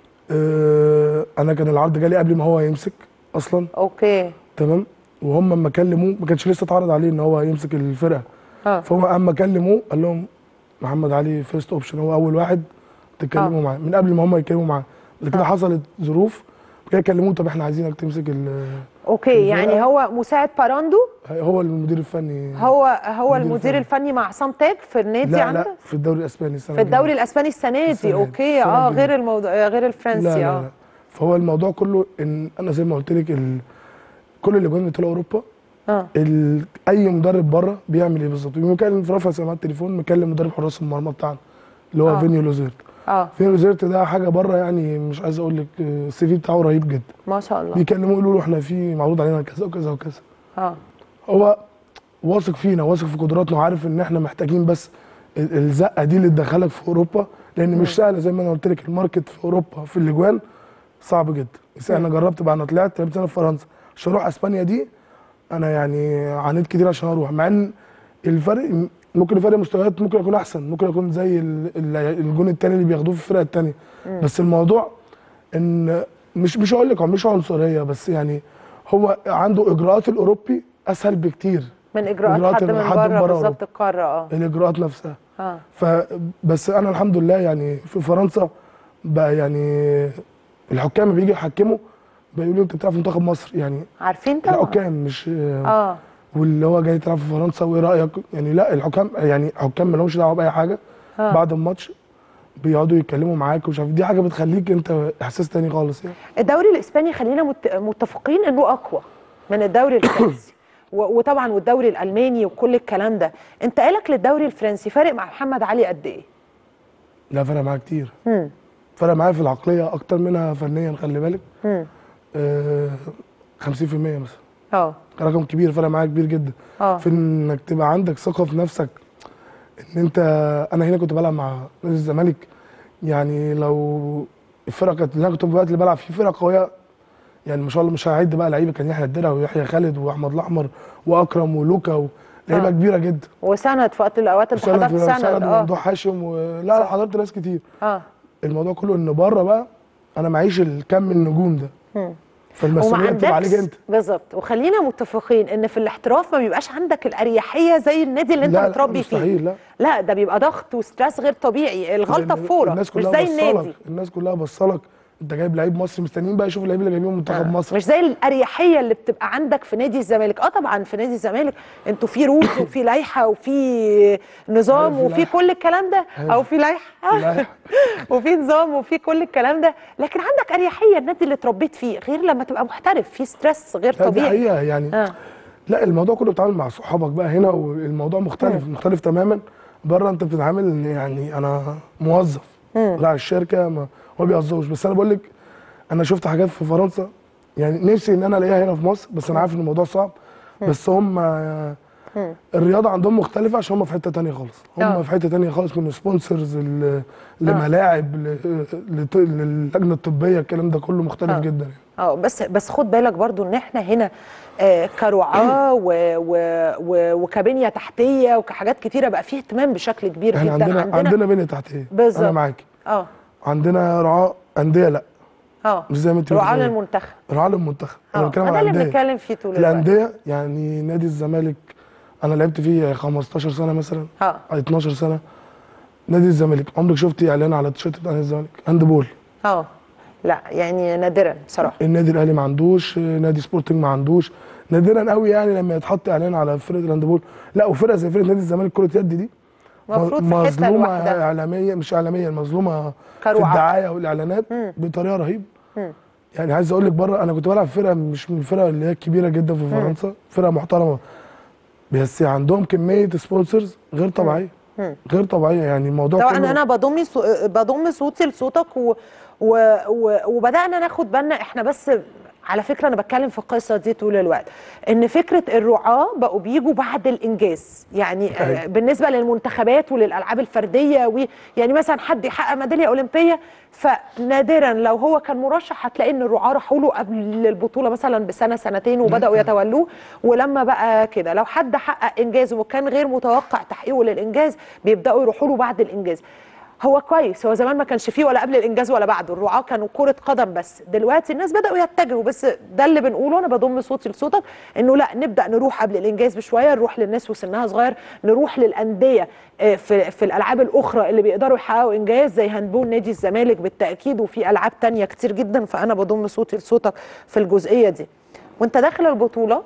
اه انا كان العرض جالي قبل ما هو يمسك اصلا اوكي تمام وهم اما كلموه ما كانش لسه اتعرض عليه ان هو يمسك الفرقه اه فهو اما كلموه قال لهم محمد علي فيرست اوبشن هو اول واحد تتكلموا آه. معاه من قبل ما هم يتكلموا معاه بعد كده آه. حصلت ظروف كده كلموه طب احنا عايزينك تمسك ال- اوكي يعني الفرقة- هو مساعد باراندو هو المدير الفني هو هو المدير المدير الفني. الفني مع عصام تاج في النادي لا عندك لا في الدوري الاسباني السنه في الدوري الجاية. الاسباني السنه دي السنة دي، اوكي السنة اه الجاية. غير الموضوع غير لا الفرنسي لا اه لا فهو الموضوع كله ان انا زي ما قلت لك ال... كل اللي جوان بتوع اوروبا اه ال... اي مدرب بره بيعمل ايه بالظبط مكلم في رفع سماعه التليفون مكلم مدرب حراس المرمى بتاعنا اللي هو آه. فينيو لوزيرت اه فينيو لوزيرت ده حاجه بره يعني مش عايز اقول لك آه، السي في بتاعه رهيب جدا ما شاء الله بيكلموه يقولوا له احنا في معروض علينا كذا وكذا وكذا اه هو واثق فينا واثق في قدراتنا وعارف ان احنا محتاجين بس ال- الزقه دي اللي تدخلك في اوروبا لان مش سهله زي ما انا قلت لك الماركت في اوروبا في الاجوان صعب جدا بس انا جربت بقى انا طلعت لعبت سنه في فرنسا عشان اروح اسبانيا دي انا يعني عانيت كتير عشان اروح مع ان الفرق ممكن الفرق مستويات ممكن يكون احسن ممكن يكون زي ال- ال- الجون التاني اللي بياخدوه في الفرقه التانيه بس الموضوع ان مش مش هقول لك هو مش عنصريه بس يعني هو عنده اجراءات الاوروبي اسهل بكتير من اجراءات إجراءات حد من حد بره بره بالظبط أوروبا. القاره اه الاجراءات نفسها اه فبس انا الحمد لله يعني في فرنسا بقى يعني الحكام بيجي يحكموا بيقولوا لي انت بتلعب في منتخب مصر يعني عارفين طبعا الحكام مش اه واللي هو جاي تلعب في فرنسا وايه رايك يعني لا الحكام يعني حكام ما لهمش دعوه باي حاجه آه. بعد الماتش بيقعدوا يتكلموا معاك ومش عارف دي حاجه بتخليك انت احساس تاني خالص يعني الدوري الاسباني خلينا مت- متفقين انه اقوى من الدوري الفرنسي و- وطبعا والدوري الالماني وكل الكلام ده انت قالك للدوري الفرنسي فارق مع محمد علي قد ايه لا فرق معايا كتير مم. فرق معايا في العقليه اكتر منها فنيا خلي بالك مم. آه 50% مثلا اه رقم كبير فرق معايا كبير جدا اه في انك تبقى عندك ثقه في نفسك ان انت انا هنا كنت بلعب مع نادي الزمالك يعني لو الفرقه كانت اللي انا كنت في الوقت اللي بلعب فيه فرقه قويه يعني ما شاء الله مش هعد بقى لعيبه كان يحيى الدرع ويحيى خالد واحمد الاحمر واكرم ولوكا و- لعيبه آه. كبيره جدا وسند في وقت الاوقات انت وسند حضرت وسند سند اه وممدوح هاشم و... لا لا حضرت ناس كتير اه الموضوع كله ان بره بقى انا معيش الكم النجوم ده مم. وما فالمسؤوليه بتبقى عليك عندكش انت بالظبط وخلينا متفقين ان في الاحتراف ما بيبقاش عندك الاريحيه زي النادي اللي انت لا لا متربي فيه مستحيل لا لا ده بيبقى ضغط وستريس غير طبيعي الغلطه لأن بفوره الناس مش كلها زي بصالك النادي الناس كلها بصالك انت جايب لعيب مصري مستنيين بقى يشوفوا اللعيبه اللي جايبينهم منتخب آه. مصر مش زي الاريحيه اللي بتبقى عندك في نادي الزمالك اه طبعا في نادي الزمالك انتوا في رولز وفي لائحه وفي نظام أيوة، في وفي لائحة. كل الكلام ده أيوة. او في لائحه لائحة. وفي نظام وفي كل الكلام ده لكن عندك اريحيه النادي اللي اتربيت فيه غير لما تبقى محترف في ستريس غير لا دي طبيعي حقيقه يعني آه. لا الموضوع كله بتتعامل مع صحابك بقى هنا والموضوع مختلف مختلف تماما بره انت بتتعامل إن يعني انا موظف راعي الشركه ما هو بيهزروش بس انا بقول لك انا شفت حاجات في فرنسا يعني نفسي ان انا الاقيها هنا في مصر بس انا عارف ان الموضوع صعب بس هم الرياضه عندهم مختلفه عشان هم في حته تانية خالص هم آه. في حته تانية خالص من سبونسرز لملاعب ل- لط- للجنه الطبيه الكلام ده كله مختلف آه. جدا يعني. اه بس بس خد بالك برضو ان احنا هنا آه كرعاه و و و وكبنيه تحتيه وكحاجات كتيره بقى فيه اهتمام بشكل كبير احنا جدا عندنا عندنا بنيه تحتيه بالظبط. انا معاكي اه عندنا رعاة انديه لا اه مش زي ما انت رعاه بتقولي. للمنتخب رعاة للمنتخب انا اه بتكلم ده عن اللي الانديه بنتكلم فيه طول الوقت الانديه يعني نادي الزمالك انا لعبت فيه 15 سنه مثلا اه أو 12 سنه نادي الزمالك عمرك شفتي اعلان على التيشيرت بتاع نادي الزمالك هاند بول اه لا يعني نادرا بصراحه النادي الاهلي ما عندوش نادي سبورتنج ما عندوش نادرا قوي يعني لما يتحط اعلان على فرقه الهاند بول لا وفرقه زي فرقه نادي الزمالك كره يد دي المفروض في حته مظلومه لوحدها اعلاميا مش اعلاميا مظلومه في كرعاة. الدعايه والاعلانات مم. بطريقه رهيبه مم. يعني عايز اقول لك بره انا كنت بلعب في فرقه مش من الفرق اللي هي الكبيره جدا في فرنسا فرقه محترمه بس عندهم كميه سبونسرز غير طبيعيه مم. غير طبيعيه يعني الموضوع طبعا كله انا بضم صو... بضم صوتي لصوتك و... و... و... وبدانا ناخد بالنا احنا بس على فكره انا بتكلم في القصه دي طول الوقت ان فكره الرعاه بقوا بيجوا بعد الانجاز يعني آه أيوة. بالنسبه للمنتخبات وللالعاب الفرديه و... يعني مثلا حد يحقق ميداليه اولمبيه فنادرا لو هو كان مرشح هتلاقي ان الرعاه راحوا له قبل البطوله مثلا بسنه سنتين وبداوا يتولوه ولما بقى كده لو حد حقق انجاز وكان غير متوقع تحقيقه للانجاز بيبداوا يروحوا له بعد الانجاز هو كويس هو زمان ما كانش فيه ولا قبل الانجاز ولا بعده الرعاه كانوا كره قدم بس دلوقتي الناس بداوا يتجهوا بس ده اللي بنقوله انا بضم صوتي لصوتك انه لا نبدا نروح قبل الانجاز بشويه نروح للناس وسنها صغير نروح للانديه آه، في في الالعاب الاخرى اللي بيقدروا يحققوا انجاز زي هاندبول نادي الزمالك بالتاكيد وفي العاب تانية كتير جدا فانا بضم صوتي لصوتك في الجزئيه دي وانت داخل البطوله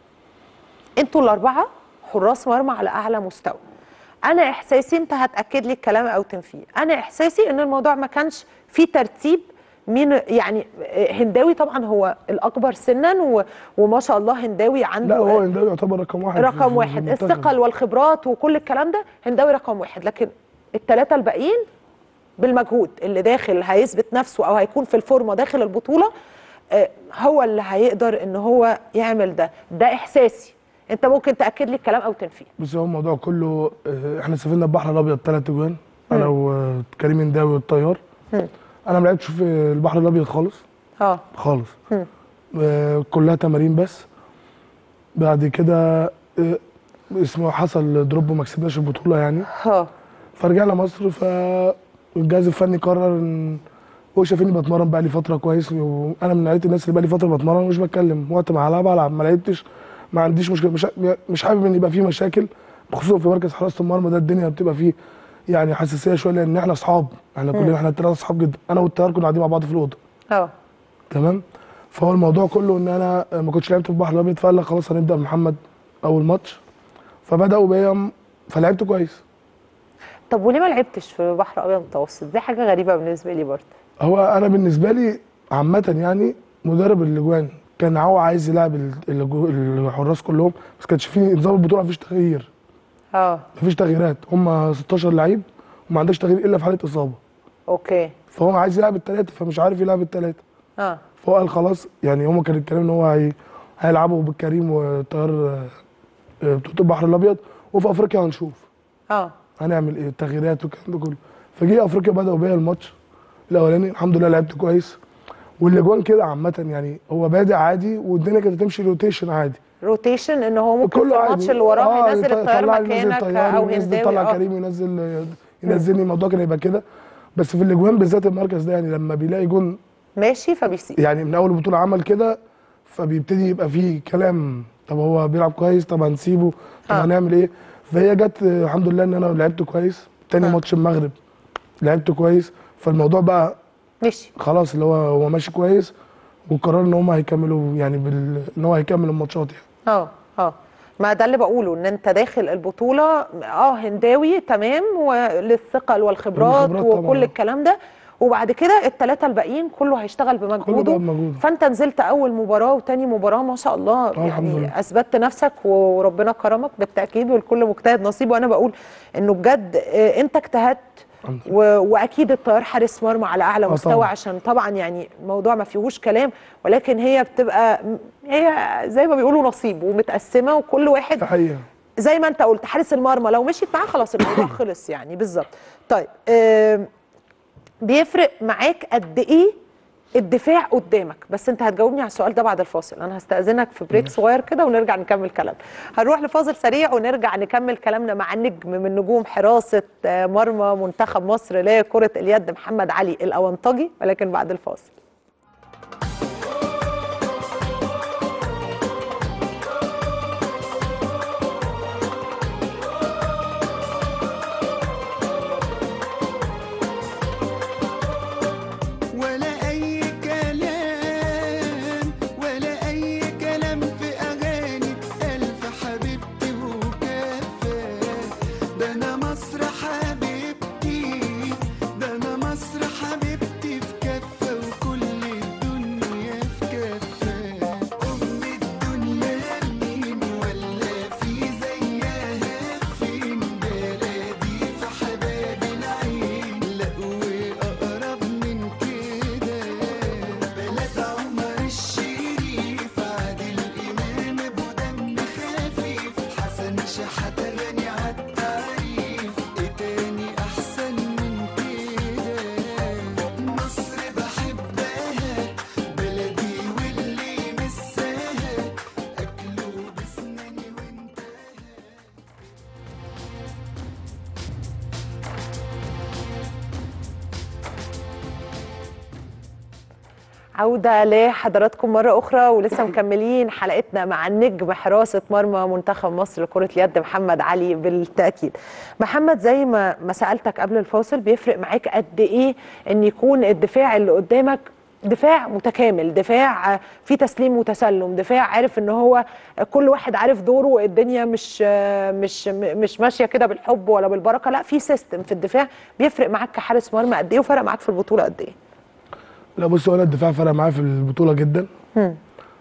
انتوا الاربعه حراس مرمى على اعلى مستوى انا احساسي انت هتاكد لي الكلام او تنفيه انا احساسي ان الموضوع ما كانش فيه ترتيب مين يعني هنداوي طبعا هو الاكبر سنا و... وما شاء الله هنداوي عنده لا هو هنداوي يعتبر رقم واحد في- في- رقم في واحد المنتخب. الثقل والخبرات وكل الكلام ده هنداوي رقم واحد لكن الثلاثه الباقيين بالمجهود اللي داخل هيثبت نفسه او هيكون في الفورمه داخل البطوله آه، هو اللي هيقدر ان هو يعمل ده ده احساسي انت ممكن تاكد لي الكلام او تنفيه بس هو الموضوع كله آه، احنا سافرنا البحر الابيض ثلاث اجوان انا وكريم هنداوي والطيار مم. انا ما لعبتش في البحر الابيض خالص اه خالص مم. آه، كلها تمارين بس بعد كده آه، اسمه حصل دروب وما كسبناش البطوله يعني اه فرجعنا مصر فالجهاز الفني قرر ان هو شافني بتمرن بقى لي فتره كويس وانا من نوعيه الناس اللي بقى لي فتره بتمرن ومش بتكلم وقت ما هلعب العب ما لعبتش ما عنديش مشكله مش مش حابب ان يبقى في مشاكل خصوصا في مركز حراسه المرمى ده الدنيا بتبقى فيه يعني حساسيه شويه لان احنا اصحاب احنا كلنا احنا الثلاثه اصحاب جدا انا والطيار كنا قاعدين مع بعض في الاوضه اه تمام فهو الموضوع كله ان انا ما كنتش لعبت في البحر الابيض فقال لك خلاص هنبدا محمد اول ماتش فبداوا بيا فلعبت كويس طب وليه ما لعبتش في بحر ابيض متوسط دي حاجه غريبه بالنسبه لي برضه هو انا بالنسبه لي عامه يعني مدرب الاجوان كان هو عايز يلعب ال- الجو- الحراس كلهم بس كانش في نظام البطوله مفيش تغيير اه مفيش تغييرات هم 16 لعيب وما عندكش تغيير الا في حاله اصابه اوكي فهو عايز يلعب الثلاثه فمش عارف يلعب الثلاثه اه فهو قال خلاص يعني هم كان الكلام ان هو هي... هيلعبوا بالكريم وطيار آه، آه، بطوله البحر الابيض وفي افريقيا هنشوف اه هنعمل ايه التغييرات والكلام ده كله فجي افريقيا بداوا بيا الماتش الاولاني الحمد لله لعبت كويس والاجوان كده عامه يعني هو بادئ عادي والدنيا كانت هتمشي روتيشن عادي روتيشن ان هو ممكن في كله الماتش عادي اللي وراه آه، ينزل يط- الطيار يطلع لي ينزل مكانك طيار، او ينزل هنداوي يطلع اه كريم ينزل ينزلني الموضوع كان يبقى كده بس في الاجوان بالذات المركز ده يعني لما بيلاقي جون ماشي فبيسيب يعني من اول البطوله عمل كده فبيبتدي يبقى فيه كلام طب هو بيلعب كويس طب هنسيبه طب آه. هنعمل ايه فهي جت آه، الحمد لله ان انا لعبت كويس تاني آه. ماتش المغرب لعبت كويس فالموضوع بقى ماشي خلاص اللي هو هو ماشي كويس وقرر ان هم هيكملوا يعني بال... ان هو هيكمل الماتشات يعني اه اه ما ده اللي بقوله ان انت داخل البطوله اه هنداوي تمام وللثقل والخبرات والخبرات طبعاً. وكل الكلام ده وبعد كده الثلاثه الباقيين كله هيشتغل بمجهوده بقى بمجهوده. فانت نزلت اول مباراه وتاني مباراه ما شاء الله الحمد يعني لله. اثبتت نفسك وربنا كرمك بالتاكيد والكل مجتهد نصيب وانا بقول انه بجد آه، انت اجتهدت الحمد و... واكيد الطيار حارس مرمى على اعلى آه مستوى طبعاً. عشان طبعا يعني الموضوع ما فيهوش كلام ولكن هي بتبقى هي زي ما بيقولوا نصيب ومتقسمه وكل واحد ده حقيقه زي ما انت قلت حارس المرمى لو مشيت معاه خلاص الموضوع خلص يعني بالظبط طيب آم، بيفرق معاك قد ايه الدفاع قدامك بس انت هتجاوبني على السؤال ده بعد الفاصل انا هستأذنك في بريك صغير كده ونرجع نكمل كلام هنروح لفاصل سريع ونرجع نكمل كلامنا مع نجم من نجوم حراسة آه، مرمى منتخب مصر لكرة اليد محمد علي الأونطجي ولكن بعد الفاصل ولا أي كلام ولا أي كلام في أغاني ألف حبيبتي وكفى ده أنا مصر حبيبتي ده أنا مصر حبيبتي في كفة وكل الدنيا في كفة أم الدنيا مين ولا في زيها فين بلدي في حباب العين لا وأقرب من كده بلد عمر الشريف عادل إمام أبو دم خفيف حسن شحاتة غني عالتعريف إيه تاني أحسن من كده مصر بحبها بلدي واللي مساها أكله بسناني وانتهى عودة لحضراتكم مرة أخرى ولسه مكملين حلقتنا مع النجم حراسة مرمى منتخب مصر لكرة اليد محمد علي بالتأكيد. محمد زي ما ما سألتك قبل الفاصل بيفرق معاك قد إيه إن يكون الدفاع اللي قدامك دفاع متكامل دفاع فيه تسليم وتسلم دفاع عارف ان هو كل واحد عارف دوره الدنيا مش مش مش ماشيه كده بالحب ولا بالبركه لا في سيستم في الدفاع بيفرق معاك كحارس مرمى قد ايه وفرق معاك في البطوله قد ايه لا بص هو انا الدفاع فرق معايا في البطوله جدا هم.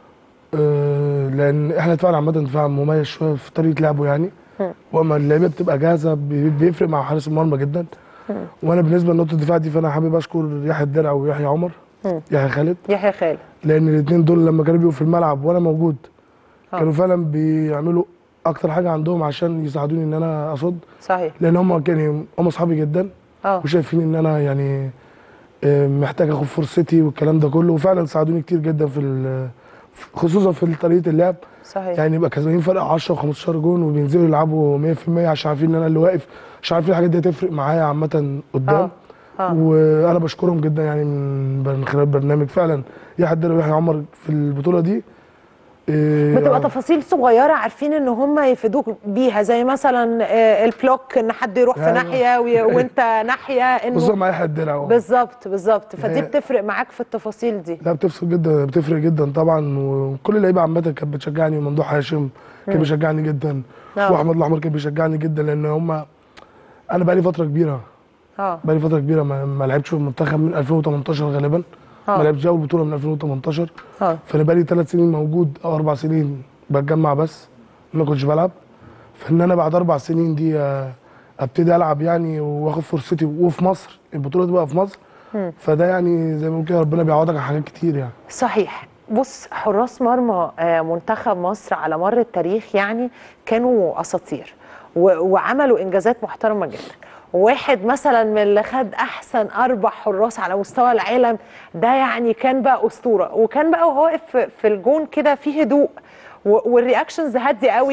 آه لان احنا دفاعنا عامه دفاع مميز شويه في طريقه لعبه يعني هم. واما اللعيبه بتبقى جاهزه بي- بيفرق مع حارس المرمى جدا هم. وانا بالنسبه لنقطه الدفاع دي فانا حابب اشكر يحيى الدرع ويحيى عمر هم. يحيى خالد يحيى خالد لان الاثنين دول لما كانوا بيبقوا في الملعب وانا موجود آه. كانوا فعلا بيعملوا اكتر حاجه عندهم عشان يساعدوني ان انا اصد صحيح لان هم كانوا هم اصحابي جدا اه وشايفين ان انا يعني آه، محتاج اخد فرصتي والكلام ده كله وفعلا ساعدوني كتير جدا في ال- خصوصا في طريقه اللعب صحيح يعني يبقى كسبانين فرق 10 و15 جون وبينزلوا يلعبوا 100% عشان عارفين ان انا اللي واقف عشان عارفين الحاجات دي هتفرق معايا عامه قدام اه اه وانا بشكرهم جدا يعني من من خلال البرنامج فعلا يحيى الدرع ويحيى عمر في البطوله دي إيه، بتبقى تفاصيل صغيره عارفين ان هم يفيدوك بيها زي مثلا آه، البلوك ان حد يروح في أيوة. ناحيه وي- وانت ناحيه خصوصا انه مع يحيى الدرع أهو. بالظبط بالظبط فدي هي- بتفرق معاك في التفاصيل دي لا بتفرق جدا بتفرق جدا طبعا وكل اللعيبه عامه كانت بتشجعني وممدوح هاشم كان مم. بيشجعني جدا آه. واحمد الاحمر كان بيشجعني جدا لان هم انا بقالي فتره كبيره اه بقالي فتره كبيره ما, ما لعبتش في المنتخب من 2018 غالبا آه. ما لعبتش اول بطوله من 2018 اه فانا بقالي ثلاث سنين موجود او اربع سنين بتجمع بس ما كنتش بلعب فان انا بعد اربع سنين دي آه، ابتدي العب يعني واخد فرصتي وفي مصر البطوله دي بقى في مصر مم. فده يعني زي ما بقول كده ربنا بيعوضك على حاجات كتير يعني صحيح بص حراس مرمى آه، منتخب مصر على مر التاريخ يعني كانوا اساطير و- وعملوا انجازات محترمه جدا واحد مثلا من اللي خد احسن اربع حراس على مستوى العالم ده يعني كان بقى اسطوره وكان بقى وهو واقف في- في الجون كده في هدوء و- والرياكشنز هاديه قوي صح.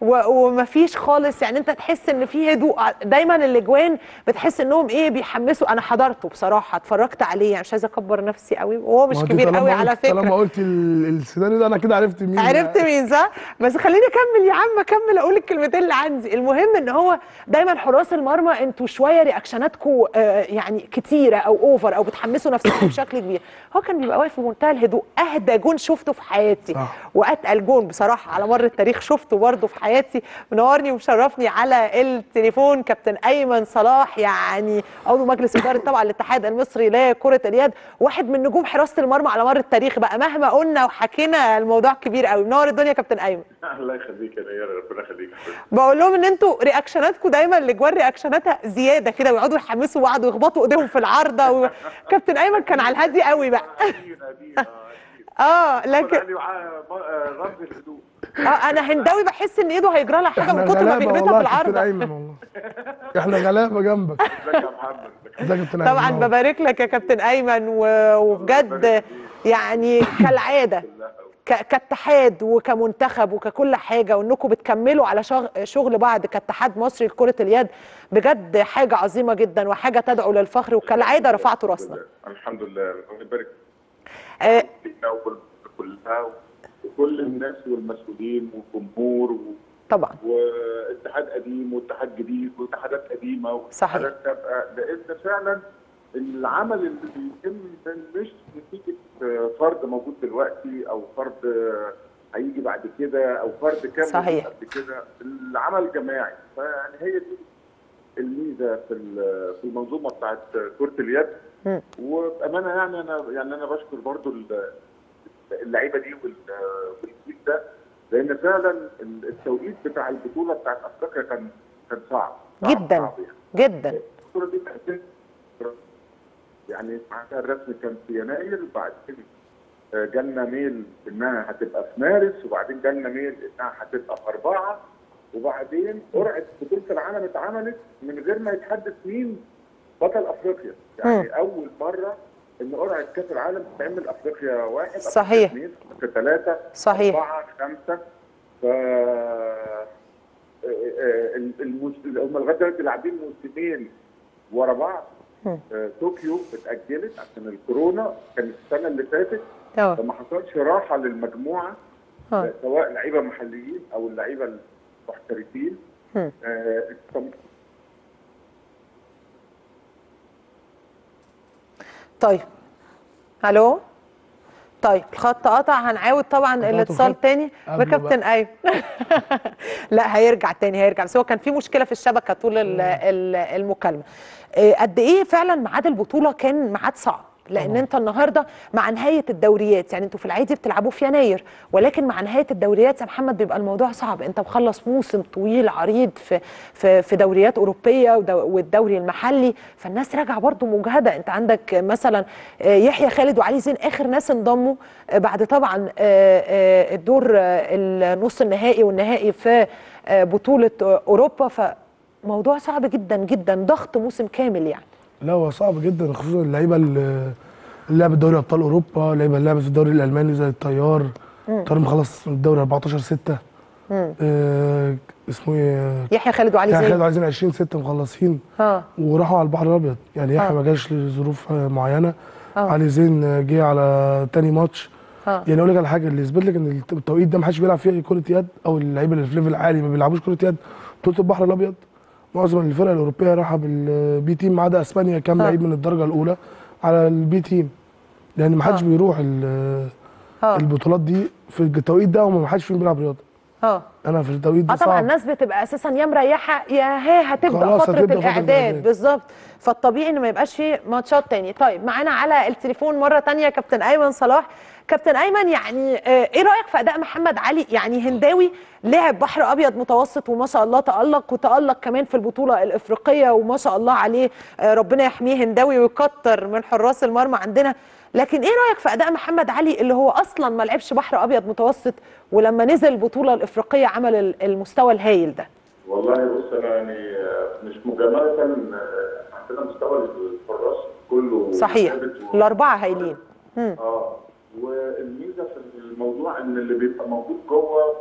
و- ومفيش خالص يعني انت تحس ان في هدوء دايما الاجوان بتحس انهم ايه بيحمسوا انا حضرته بصراحه اتفرجت عليه يعني مش عايزه اكبر نفسي قوي وهو مش ما هو كبير طالما قوي قلت- على فكره طالما قلت ال- السيناريو ده انا كده عرفت مين عرفت مين صح؟ بس خليني اكمل يا عم اكمل اقول الكلمتين اللي عندي، المهم ان هو دايما حراس المرمى انتوا شويه رياكشناتكم آه يعني كتيره او اوفر او بتحمسوا نفسكم بشكل كبير، هو كان بيبقى واقف في منتهى الهدوء، اهدى جون شفته في حياتي صح. واتقل جون بصراحه على مر التاريخ شفته برده في حياتي، منورني ومشرفني على التليفون كابتن ايمن صلاح يعني عضو مجلس اداره طبعا الاتحاد المصري لكره اليد، واحد من نجوم حراسه المرمى على مر التاريخ بقى مهما قلنا وحكينا الموضوع كبير قوي، منور الدنيا يا كابتن ايمن. الله يخليك يا نير ربنا يخليك يا حبيبي. بقول لهم ان انتوا رياكشناتكم دايما الاجوان رياكشناتها زياده كده ويقعدوا يحمسوا بعض ويخبطوا ايديهم في العارضه و... كابتن ايمن كان على الهادي قوي بقى اه لكن لكن رمز الهدوء اه انا هنداوي بحس ان ايده هيجرى لها حاجه من احنا كتر ما غلابه بيخبطها والله في يا كابتن العارضه ايمن والله احنا غلابه جنبك ازيك يا محمد ازيك يا كابتن ايمن طبعا والله. ببارك لك يا كابتن ايمن و... وبجد يعني كالعاده ك- كاتحاد وكمنتخب وككل حاجه وانكم بتكملوا على شغ... شغل بعض كاتحاد مصري لكره اليد بجد حاجه عظيمه جدا وحاجه تدعو للفخر وكالعاده رفعتوا راسنا الحمد لله ربنا يبارك آه، فينا وكل- كلها وكل الناس والمسؤولين والجمهور و... طبعا واتحاد قديم واتحاد جديد واتحادات قديمه صحيح. واتحادات سابقه لان فعلا العمل اللي بيتم ده مش نتيجه فرد موجود دلوقتي او فرد هيجي بعد كده او فرد كان موجود صحيح. قبل كده العمل جماعي فيعني هي دي الميزه في ال- في المنظومه بتاعت كره اليد مم. وبامانه يعني انا يعني انا بشكر برضو ال- اللعيبه دي وال- والجيل ده لان فعلا التوقيت بتاع البطوله بتاعت افريقيا كان كان صعب صعب جدا صعب يعني. جدا البطوله دي كانت يعني معناتها الرسم كان في يناير بعدين آه، جالنا ميل انها هتبقى في مارس وبعدين جالنا ميل انها هتبقى في اربعه وبعدين قرعه بطوله العالم اتعملت من غير ما يتحدد مين بطل افريقيا يعني مم. اول مره ان قرعه كاس العالم تتعمل افريقيا واحد صحيح. افريقيا اثنين افريقيا ثلاثه صحيح. اربعه خمسه ف آه، آه، الموس- هم لغايه دلوقتي لاعبين موسمين ورا بعض مم. آه، طوكيو اتاجلت عشان الكورونا كانت السنه اللي فاتت اه فما حصلش راحه للمجموعه اه آه، سواء لعيبه محليين او اللعيبه المحترفين مم. آه، طب- طيب الو طيب الخط قطع هنعاود طبعا قطعتوا الاتصال الخط؟ تاني قبله بكابتن ايمن لا هيرجع تاني هيرجع بس هو كان في مشكله في الشبكه طول ال- ال- المكالمه إيه، قد ايه فعلا ميعاد البطوله كان ميعاد صعب لان طبعاً. انت النهارده مع نهايه الدوريات يعني انتوا في العادي بتلعبوا في يناير ولكن مع نهايه الدوريات يا محمد بيبقى الموضوع صعب انت مخلص موسم طويل عريض في في, في دوريات اوروبيه ودو- والدوري المحلي فالناس راجعه برضو مجهده انت عندك مثلا آه، يحيى خالد وعلي زين اخر ناس انضموا آه، بعد طبعا آه، آه، الدور آه، النص النهائي والنهائي في آه، بطوله آه، اوروبا فموضوع صعب جدا جدا ضغط موسم كامل يعني لا هو صعب جدا خصوصا اللعيبه اللي اللي لعبت دوري ابطال اوروبا اللعيبه اللي لعبت في الدوري الالماني زي الطيار الطيار مخلص الدوري 14 6 مم. آه اسمه ايه يحيى خالد وعلي يعني زين خالد عايزين 20 6 مخلصين ها وراحوا على البحر الابيض يعني يحيى آه. ما جاش لظروف آه، معينه آه. علي زين آه، جه على تاني ماتش ها يعني اقول لك على حاجه اللي يثبت لك ان التوقيت ده ما حدش بيلعب فيه كره يد او اللعيبه اللي في ليفل عالي ما بيلعبوش كره يد بطوله البحر الابيض معظم الفرق الاوروبيه رايحه بالبي تيم ما عدا اسبانيا كام آه. لعيب من الدرجه الاولى على البي تيم لان ما حدش آه. بيروح ال- ها البطولات دي في التوقيت ده وما حدش فيهم بيلعب رياضه ها انا في التوقيت ده اه طبعا صعب الناس بتبقى اساسا يا مريحه يا ها هتبدا خلاص فتره هتبدأ فترة الاعداد الإعداد. بالظبط فالطبيعي ان ما يبقاش فيه ماتشات تاني طيب معانا على التليفون مره تانية كابتن ايمن صلاح كابتن ايمن يعني آه، ايه رايك في اداء محمد علي يعني هنداوي لعب بحر ابيض متوسط وما شاء الله تالق وتالق كمان في البطوله الافريقيه وما شاء الله عليه آه، ربنا يحميه هنداوي ويكتر من حراس المرمى عندنا لكن ايه رايك في اداء محمد علي اللي هو اصلا ما لعبش بحر ابيض متوسط ولما نزل البطوله الافريقيه عمل ال- المستوى الهايل ده والله بص انا يعني آه، مش مجامله آه، عندنا مستوى الحراس كله صحيح ثابت و- الاربعه هايلين مم. اه والميزه في الموضوع ان اللي بيبقى موجود جوه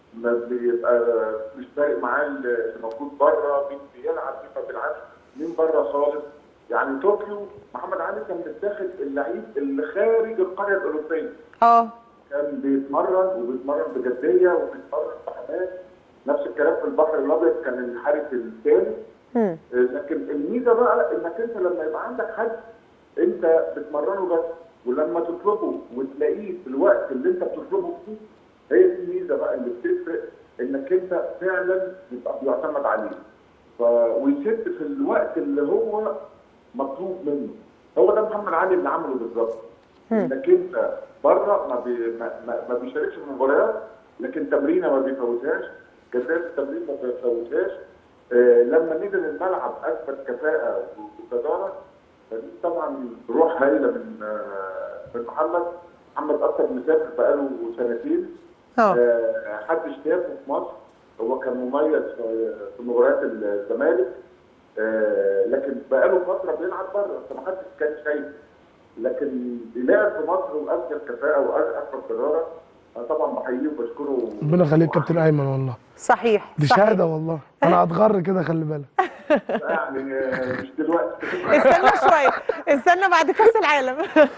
ما بيبقى مش فارق معاه اللي موجود بره مين بيلعب مين ما بيلعبش مين بره خالص يعني طوكيو محمد علي كان متاخد اللعيب اللي خارج القريه الاوروبيه اه كان بيتمرن وبيتمرن بجديه وبيتمرن بحماس نفس الكلام في البحر الابيض كان الحارس الثالث مم. لكن الميزه بقى انك انت لما يبقى عندك حد انت بتمرنه بس ولما تطلبه وتلاقيه في الوقت اللي انت بتطلبه فيه هي دي الميزه بقى اللي بتفرق انك انت فعلا يبقى بيعتمد عليه ف... ويسد في الوقت اللي هو مطلوب منه هو ده محمد علي اللي عمله بالظبط انك انت بره ما, بي... ما, ما, ما بيشاركش في المباريات لكن تمرينه ما بيفوتهاش جدات التمرين ما بيفوتهاش آه لما نزل الملعب اثبت كفاءه وجداره فدي طبعا روح هايله من آه من محمد محمد اكتر مسافر بقاله سنتين اه آه حدش شافه في مصر هو كان مميز في في مباريات الزمالك آه لكن بقاله فتره بيلعب بره فمحدش كان شايفه لكن لعب في مصر واثبت كفاءه واثبت قراره انا طبعا بحييه وبشكره ربنا يخليك كابتن ايمن والله صحيح دي صحيح. شهاده والله انا هتغر كده خلي بالك يعني آه، مش دلوقتي استنى شويه استنى بعد كاس العالم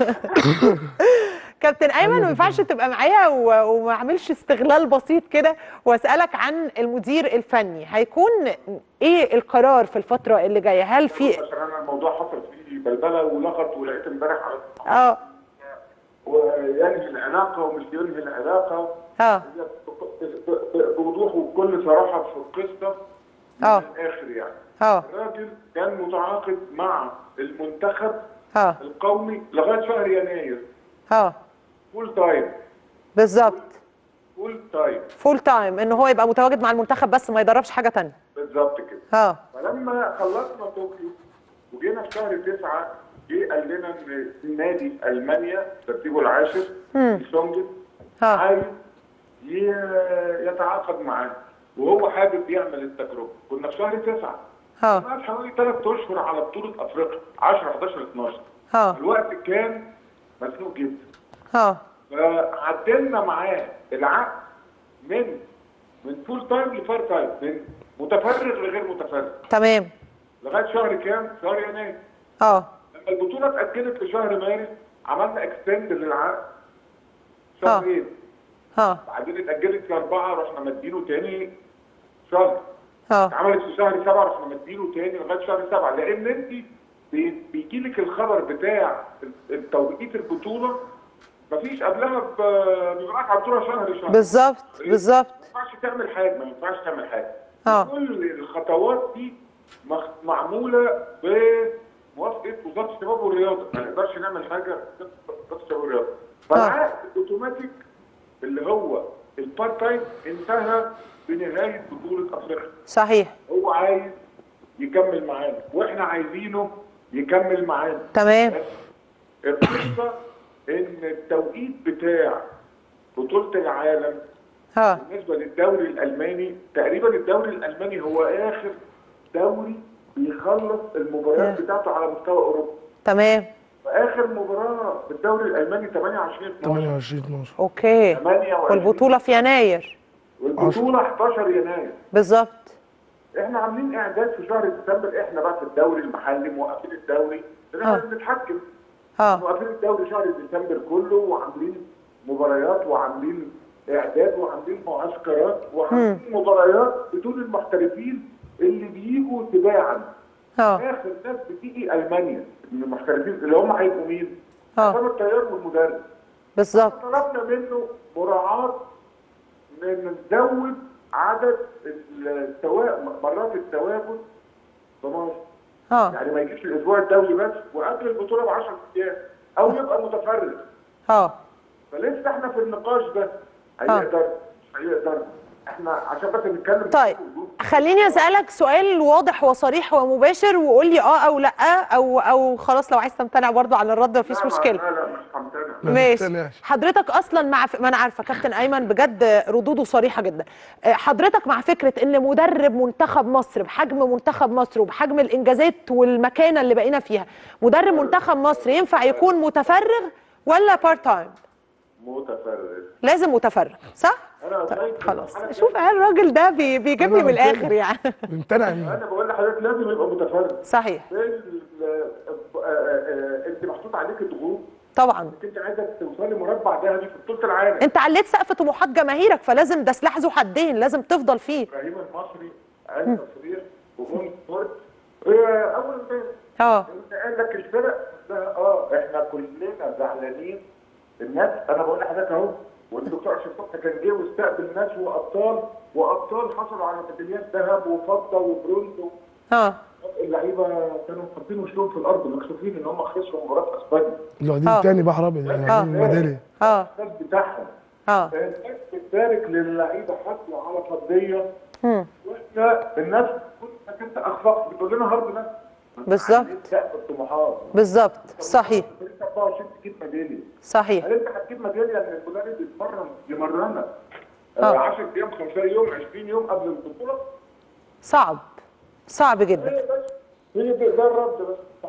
كابتن ايمن ما ينفعش تبقى معايا و- وما اعملش استغلال بسيط كده واسالك عن المدير الفني هيكون ايه القرار في الفتره اللي جايه هل في عشان انا الموضوع حصل فيه بلبله ولغط ولقيت امبارح على اه وينهي العلاقه ومش ينهي العلاقه اه ب- ب- بوضوح وبكل صراحه في القصه من اه الاخر يعني اه الراجل كان متعاقد مع المنتخب اه القومي لغايه شهر يناير اه فول تايم بالظبط فول تايم فول تايم ان هو يبقى متواجد مع المنتخب بس ما يدربش حاجه تانية بالظبط كده اه فلما خلصنا طوكيو وجينا في شهر تسعة جه قال لنا ان نادي في المانيا ترتيبه العاشر مم. شونجن اه عايز ي- يتعاقد معاه وهو حابب يعمل التجربه كنا في شهر تسعة اه بعد حوالي ثلاث اشهر على بطوله افريقيا 10 11 12 اه الوقت كان مزنوق جدا اه فعدلنا معاه العقد من من فول تايم لفار تايم من متفرغ لغير متفرغ تمام لغايه شهر كام؟ شهر يناير اه لما البطوله اتاجلت لشهر مارس عملنا اكستند للعقد شهرين اه بعدين اتاجلت في اربعه رحنا مدينه تاني شهر اه اتعملت في شهر سبعه رحنا مدينه تاني لغايه شهر سبعه لان انت بيجي لك الخبر بتاع توقيت البطوله مفيش قبلها ب- بيبقى على البطوله شهر شهر بالظبط بالظبط ما ينفعش تعمل حاجه ما ينفعش تعمل حاجه اه كل الخطوات دي مخ- معموله بموافقه وزاره الشباب والرياضه ما نقدرش نعمل حاجه غير وزاره الشباب والرياضه فالعقد الاوتوماتيك اللي هو البارت تايم انتهى بنهايه بطوله افريقيا صحيح هو عايز يكمل معانا واحنا عايزينه يكمل معانا تمام القصه ان التوقيت بتاع بطوله العالم اه بالنسبه للدوري الالماني تقريبا الدوري الالماني هو اخر دوري بيخلص المباريات بتاعته على مستوى اوروبا تمام واخر مباراه في الدوري الالماني 28 12 28 12 اوكي 28. والبطوله في يناير والبطوله 11 يناير بالظبط احنا عاملين اعداد في شهر ديسمبر احنا بقى في الدوري المحلي موقفين الدوري لان احنا آه. بنتحكم اه موقفين الدوري شهر ديسمبر كله وعاملين مباريات وعاملين اعداد وعاملين معسكرات وعاملين مباريات بدون المحترفين اللي بيجوا تباعا اه اخر ناس بتيجي المانيا من المحترفين اللي هم هيبقوا مين؟ اه حسام الطيار والمدرب بالظبط طلبنا منه مراعاة ان نزود عدد التوا... مرات التواجد في مصر اه يعني ما يجيش الاسبوع الدولي بس وقبل البطوله ب 10 ايام او يبقى متفرغ اه فلسه احنا في النقاش ده هيقدر مش هيقدر احنا عشان بس نتكلم طيب خليني اسالك سؤال واضح وصريح ومباشر وقول لي اه او لا او او خلاص لو عايز تمتنع برضو عن الرد مفيش لا، مشكله لا لا مش همتنع ماشي حضرتك اصلا مع ف... ما انا عارفه كابتن ايمن بجد ردوده صريحه جدا آه، حضرتك مع فكره ان مدرب منتخب مصر بحجم منتخب مصر وبحجم الانجازات والمكانه اللي بقينا فيها مدرب منتخب مصر ينفع يكون متفرغ ولا بارت تايم متفرغ لازم متفرغ صح انا طيب خلاص شوف الراجل ده بي- بيجيبني من الاخر يعني ممتنع انا بقول لحضرتك لازم يبقى متفرد صحيح انت محطوط عليك ضغوط طبعا انت عايزك توصلي مربع ذهبي في بطوله العالم انت عليت سقف طموحات جماهيرك فلازم ده سلاح ذو حدين لازم تفضل فيه ابراهيم المصري قال تصريح وجون سبورت هي اول امبارح اه قال لك الفرق ده اه احنا كلنا زعلانين الناس انا بقول لحضرتك اهو والدكتور اشرف صبحي كان جه واستقبل ناس وابطال وابطال حصلوا على ميداليات ذهب وفضه وبرونز اه اللعيبه كانوا حاطين وشهم في الارض مكسوفين ان هم خسروا مباراه اسبانيا الوحيدين تاني بحر ابيض يعني آه. عاملين ميداليه اه الناس بتاعهم اه الناس بتبارك للعيبه حصلوا على فضيه مم. واحنا الناس كنت انت اخفقت بتقول لنا هارد نفس بالظبط سقف الطموحات بالظبط صحيح انت 24 تجيب ميداليه صحيح هل انت هتجيب ميداليه ان المدرب يتمرن يمرنك آه. 10 ايام 15 يوم 20 يوم قبل البطوله صعب صعب جدا هي بس هي ده ده الرد بس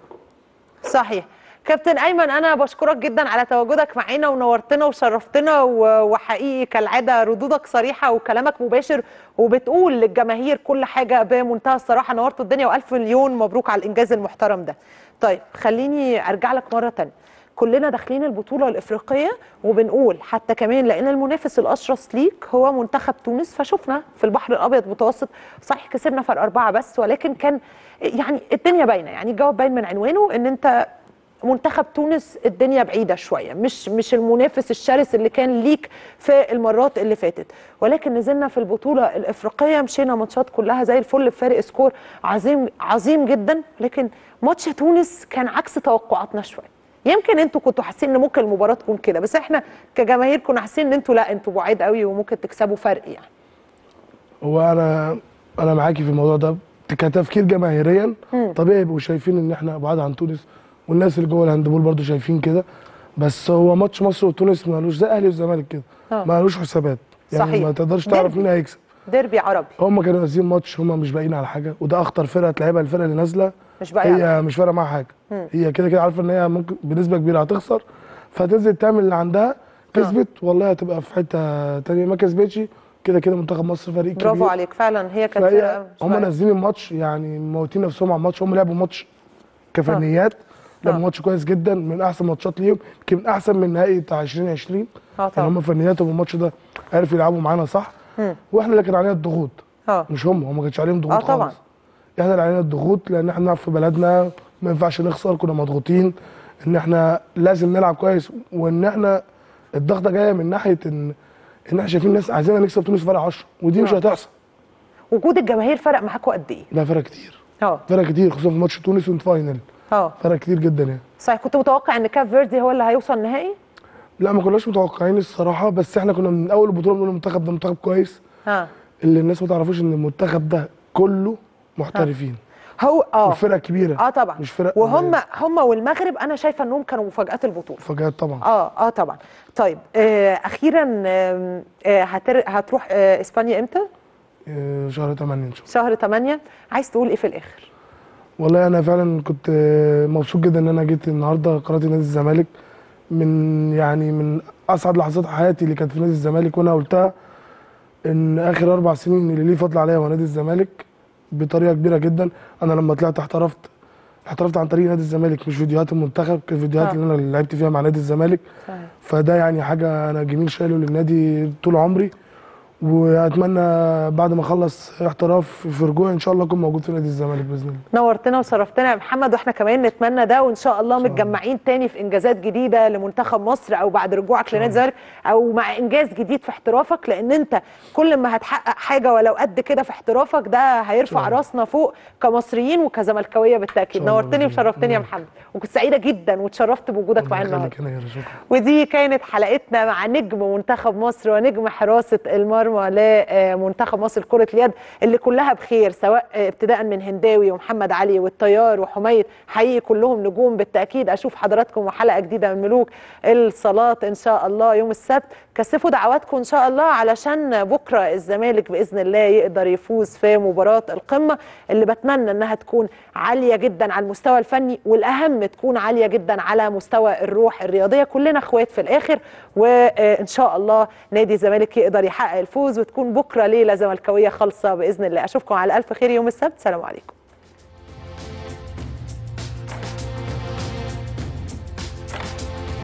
صحيح كابتن ايمن انا بشكرك جدا على تواجدك معانا ونورتنا وشرفتنا و- وحقيقي كالعاده ردودك صريحه وكلامك مباشر وبتقول للجماهير كل حاجه بمنتهى الصراحه نورت الدنيا والف مليون مبروك على الانجاز المحترم ده طيب خليني ارجع لك مره تانية كلنا داخلين البطوله الافريقيه وبنقول حتى كمان لان المنافس الاشرس ليك هو منتخب تونس فشفنا في البحر الابيض المتوسط صحيح كسبنا فرق اربعه بس ولكن كان يعني الدنيا باينه يعني الجواب باين من عنوانه ان انت منتخب تونس الدنيا بعيده شويه مش مش المنافس الشرس اللي كان ليك في المرات اللي فاتت ولكن نزلنا في البطوله الافريقيه مشينا ماتشات كلها زي الفل بفارق سكور عظيم عظيم جدا لكن ماتش تونس كان عكس توقعاتنا شويه يمكن انتوا كنتوا حاسين ان ممكن المباراه تكون كده بس احنا كجماهير كنا حاسين ان انتوا لا انتوا بعيد قوي وممكن تكسبوا فرق يعني هو انا انا معاكي في الموضوع ده كتفكير جماهيريا مم. طبيعي يبقوا شايفين ان احنا بعاد عن تونس والناس اللي جوه الهاندبول برضو شايفين كده بس هو ماتش مصر وتونس مالوش زي الاهلي والزمالك كده آه. مالوش حسابات يعني صحيح. ما تقدرش تعرف ديربي. مين هيكسب ديربي عربي هم كانوا نازلين ماتش هم مش باقيين على حاجه وده اخطر فرقه تلعبها الفرقه اللي نازله مش باقي هي مش فارقه معاها حاجه مم. هي كده كده عارفه ان هي ممكن بنسبه كبيره هتخسر فتنزل تعمل اللي عندها كسبت والله هتبقى في حته تانية ما كسبتش كده كده منتخب مصر فريق كبير برافو عليك فعلا هي كانت فهي فرقه مش هم باقية. نازلين الماتش يعني موتين نفسهم على الماتش هم لعبوا ماتش كفنيات لعبوا ماتش كويس جدا من احسن ماتشات ليهم يمكن من احسن من النهائي بتاع 2020 اه يعني طبعا هم فنياتهم الماتش ده عرفوا يلعبوا معانا صح مم. واحنا اللي كان علينا الضغوط اه مش هم هم ما كانش عليهم ضغوط اه طبعا خالص احنا اللي علينا الضغوط لان احنا بنلعب في بلدنا ما ينفعش نخسر كنا مضغوطين ان احنا لازم نلعب كويس وان احنا الضغطه جايه من ناحيه ان ان احنا شايفين الناس عايزيننا نكسب تونس فرق 10 ودي مش آه. هتحصل وجود الجماهير فرق معاكوا قد ايه لا فرق كتير اه فرق كتير خصوصا في ماتش تونس والفاينل اه فرق كتير جدا يعني صحيح كنت متوقع ان كاب فيردي هو اللي هيوصل نهائي لا ما كناش متوقعين الصراحه بس احنا كنا من اول البطوله بنقول المنتخب ده منتخب كويس ها اللي الناس ما تعرفوش ان المنتخب ده كله محترفين هو اه وفرق كبيره اه طبعا مش فرق وهم هم والمغرب انا شايفه انهم كانوا مفاجات البطوله فجأات طبعا اه اه طبعا طيب آه اخيرا آم، آه هتر... هتروح آه اسبانيا امتى آه، شهر 8 ان شاء الله شهر 8 عايز تقول ايه في الاخر والله انا فعلا كنت آه، مبسوط جدا ان انا جيت النهارده قناه نادي الزمالك من يعني من اسعد لحظات حياتي اللي كانت في نادي الزمالك وانا قلتها ان اخر اربع سنين اللي ليه فضل عليا هو نادي الزمالك بطريقه كبيره جدا انا لما طلعت احترفت احترفت عن طريق نادي الزمالك مش فيديوهات المنتخب كانت فيديوهات آه. اللي انا اللي لعبت فيها مع نادي الزمالك صحيح فده يعني حاجه انا جميل شايله للنادي طول عمري واتمنى بعد ما اخلص احتراف في رجوع ان شاء الله اكون موجود في نادي الزمالك باذن الله نورتنا وشرفتنا يا محمد واحنا كمان نتمنى ده وان شاء الله متجمعين تاني في انجازات جديده لمنتخب مصر او بعد رجوعك لنادي الزمالك او مع انجاز جديد في احترافك لان انت كل ما هتحقق حاجه ولو قد كده في احترافك ده هيرفع راسنا فوق كمصريين وكزملكاويه بالتاكيد إن شاء الله نورتني بإذن الله. وشرفتني يا محمد وكنت سعيده جدا واتشرفت بوجودك معانا الله النهارده يخليك يا شكرا ودي كانت حلقتنا مع نجم منتخب مصر ونجم حراسه المرمى العظيمه لمنتخب مصر كره اليد اللي كلها بخير سواء آه، ابتداء من هنداوي ومحمد علي والطيار وحميد حقيقي كلهم نجوم بالتاكيد اشوف حضراتكم وحلقه جديده من ملوك الصلاه ان شاء الله يوم السبت كثفوا دعواتكم ان شاء الله علشان بكره الزمالك باذن الله يقدر يفوز في مباراه القمه اللي بتمنى انها تكون عاليه جدا على المستوى الفني والاهم تكون عاليه جدا على مستوى الروح الرياضيه كلنا اخوات في الاخر وان شاء الله نادي الزمالك يقدر يحقق الفوز وتكون بكره ليله زملكاويه خالصه باذن الله اشوفكم على الف خير يوم السبت سلام عليكم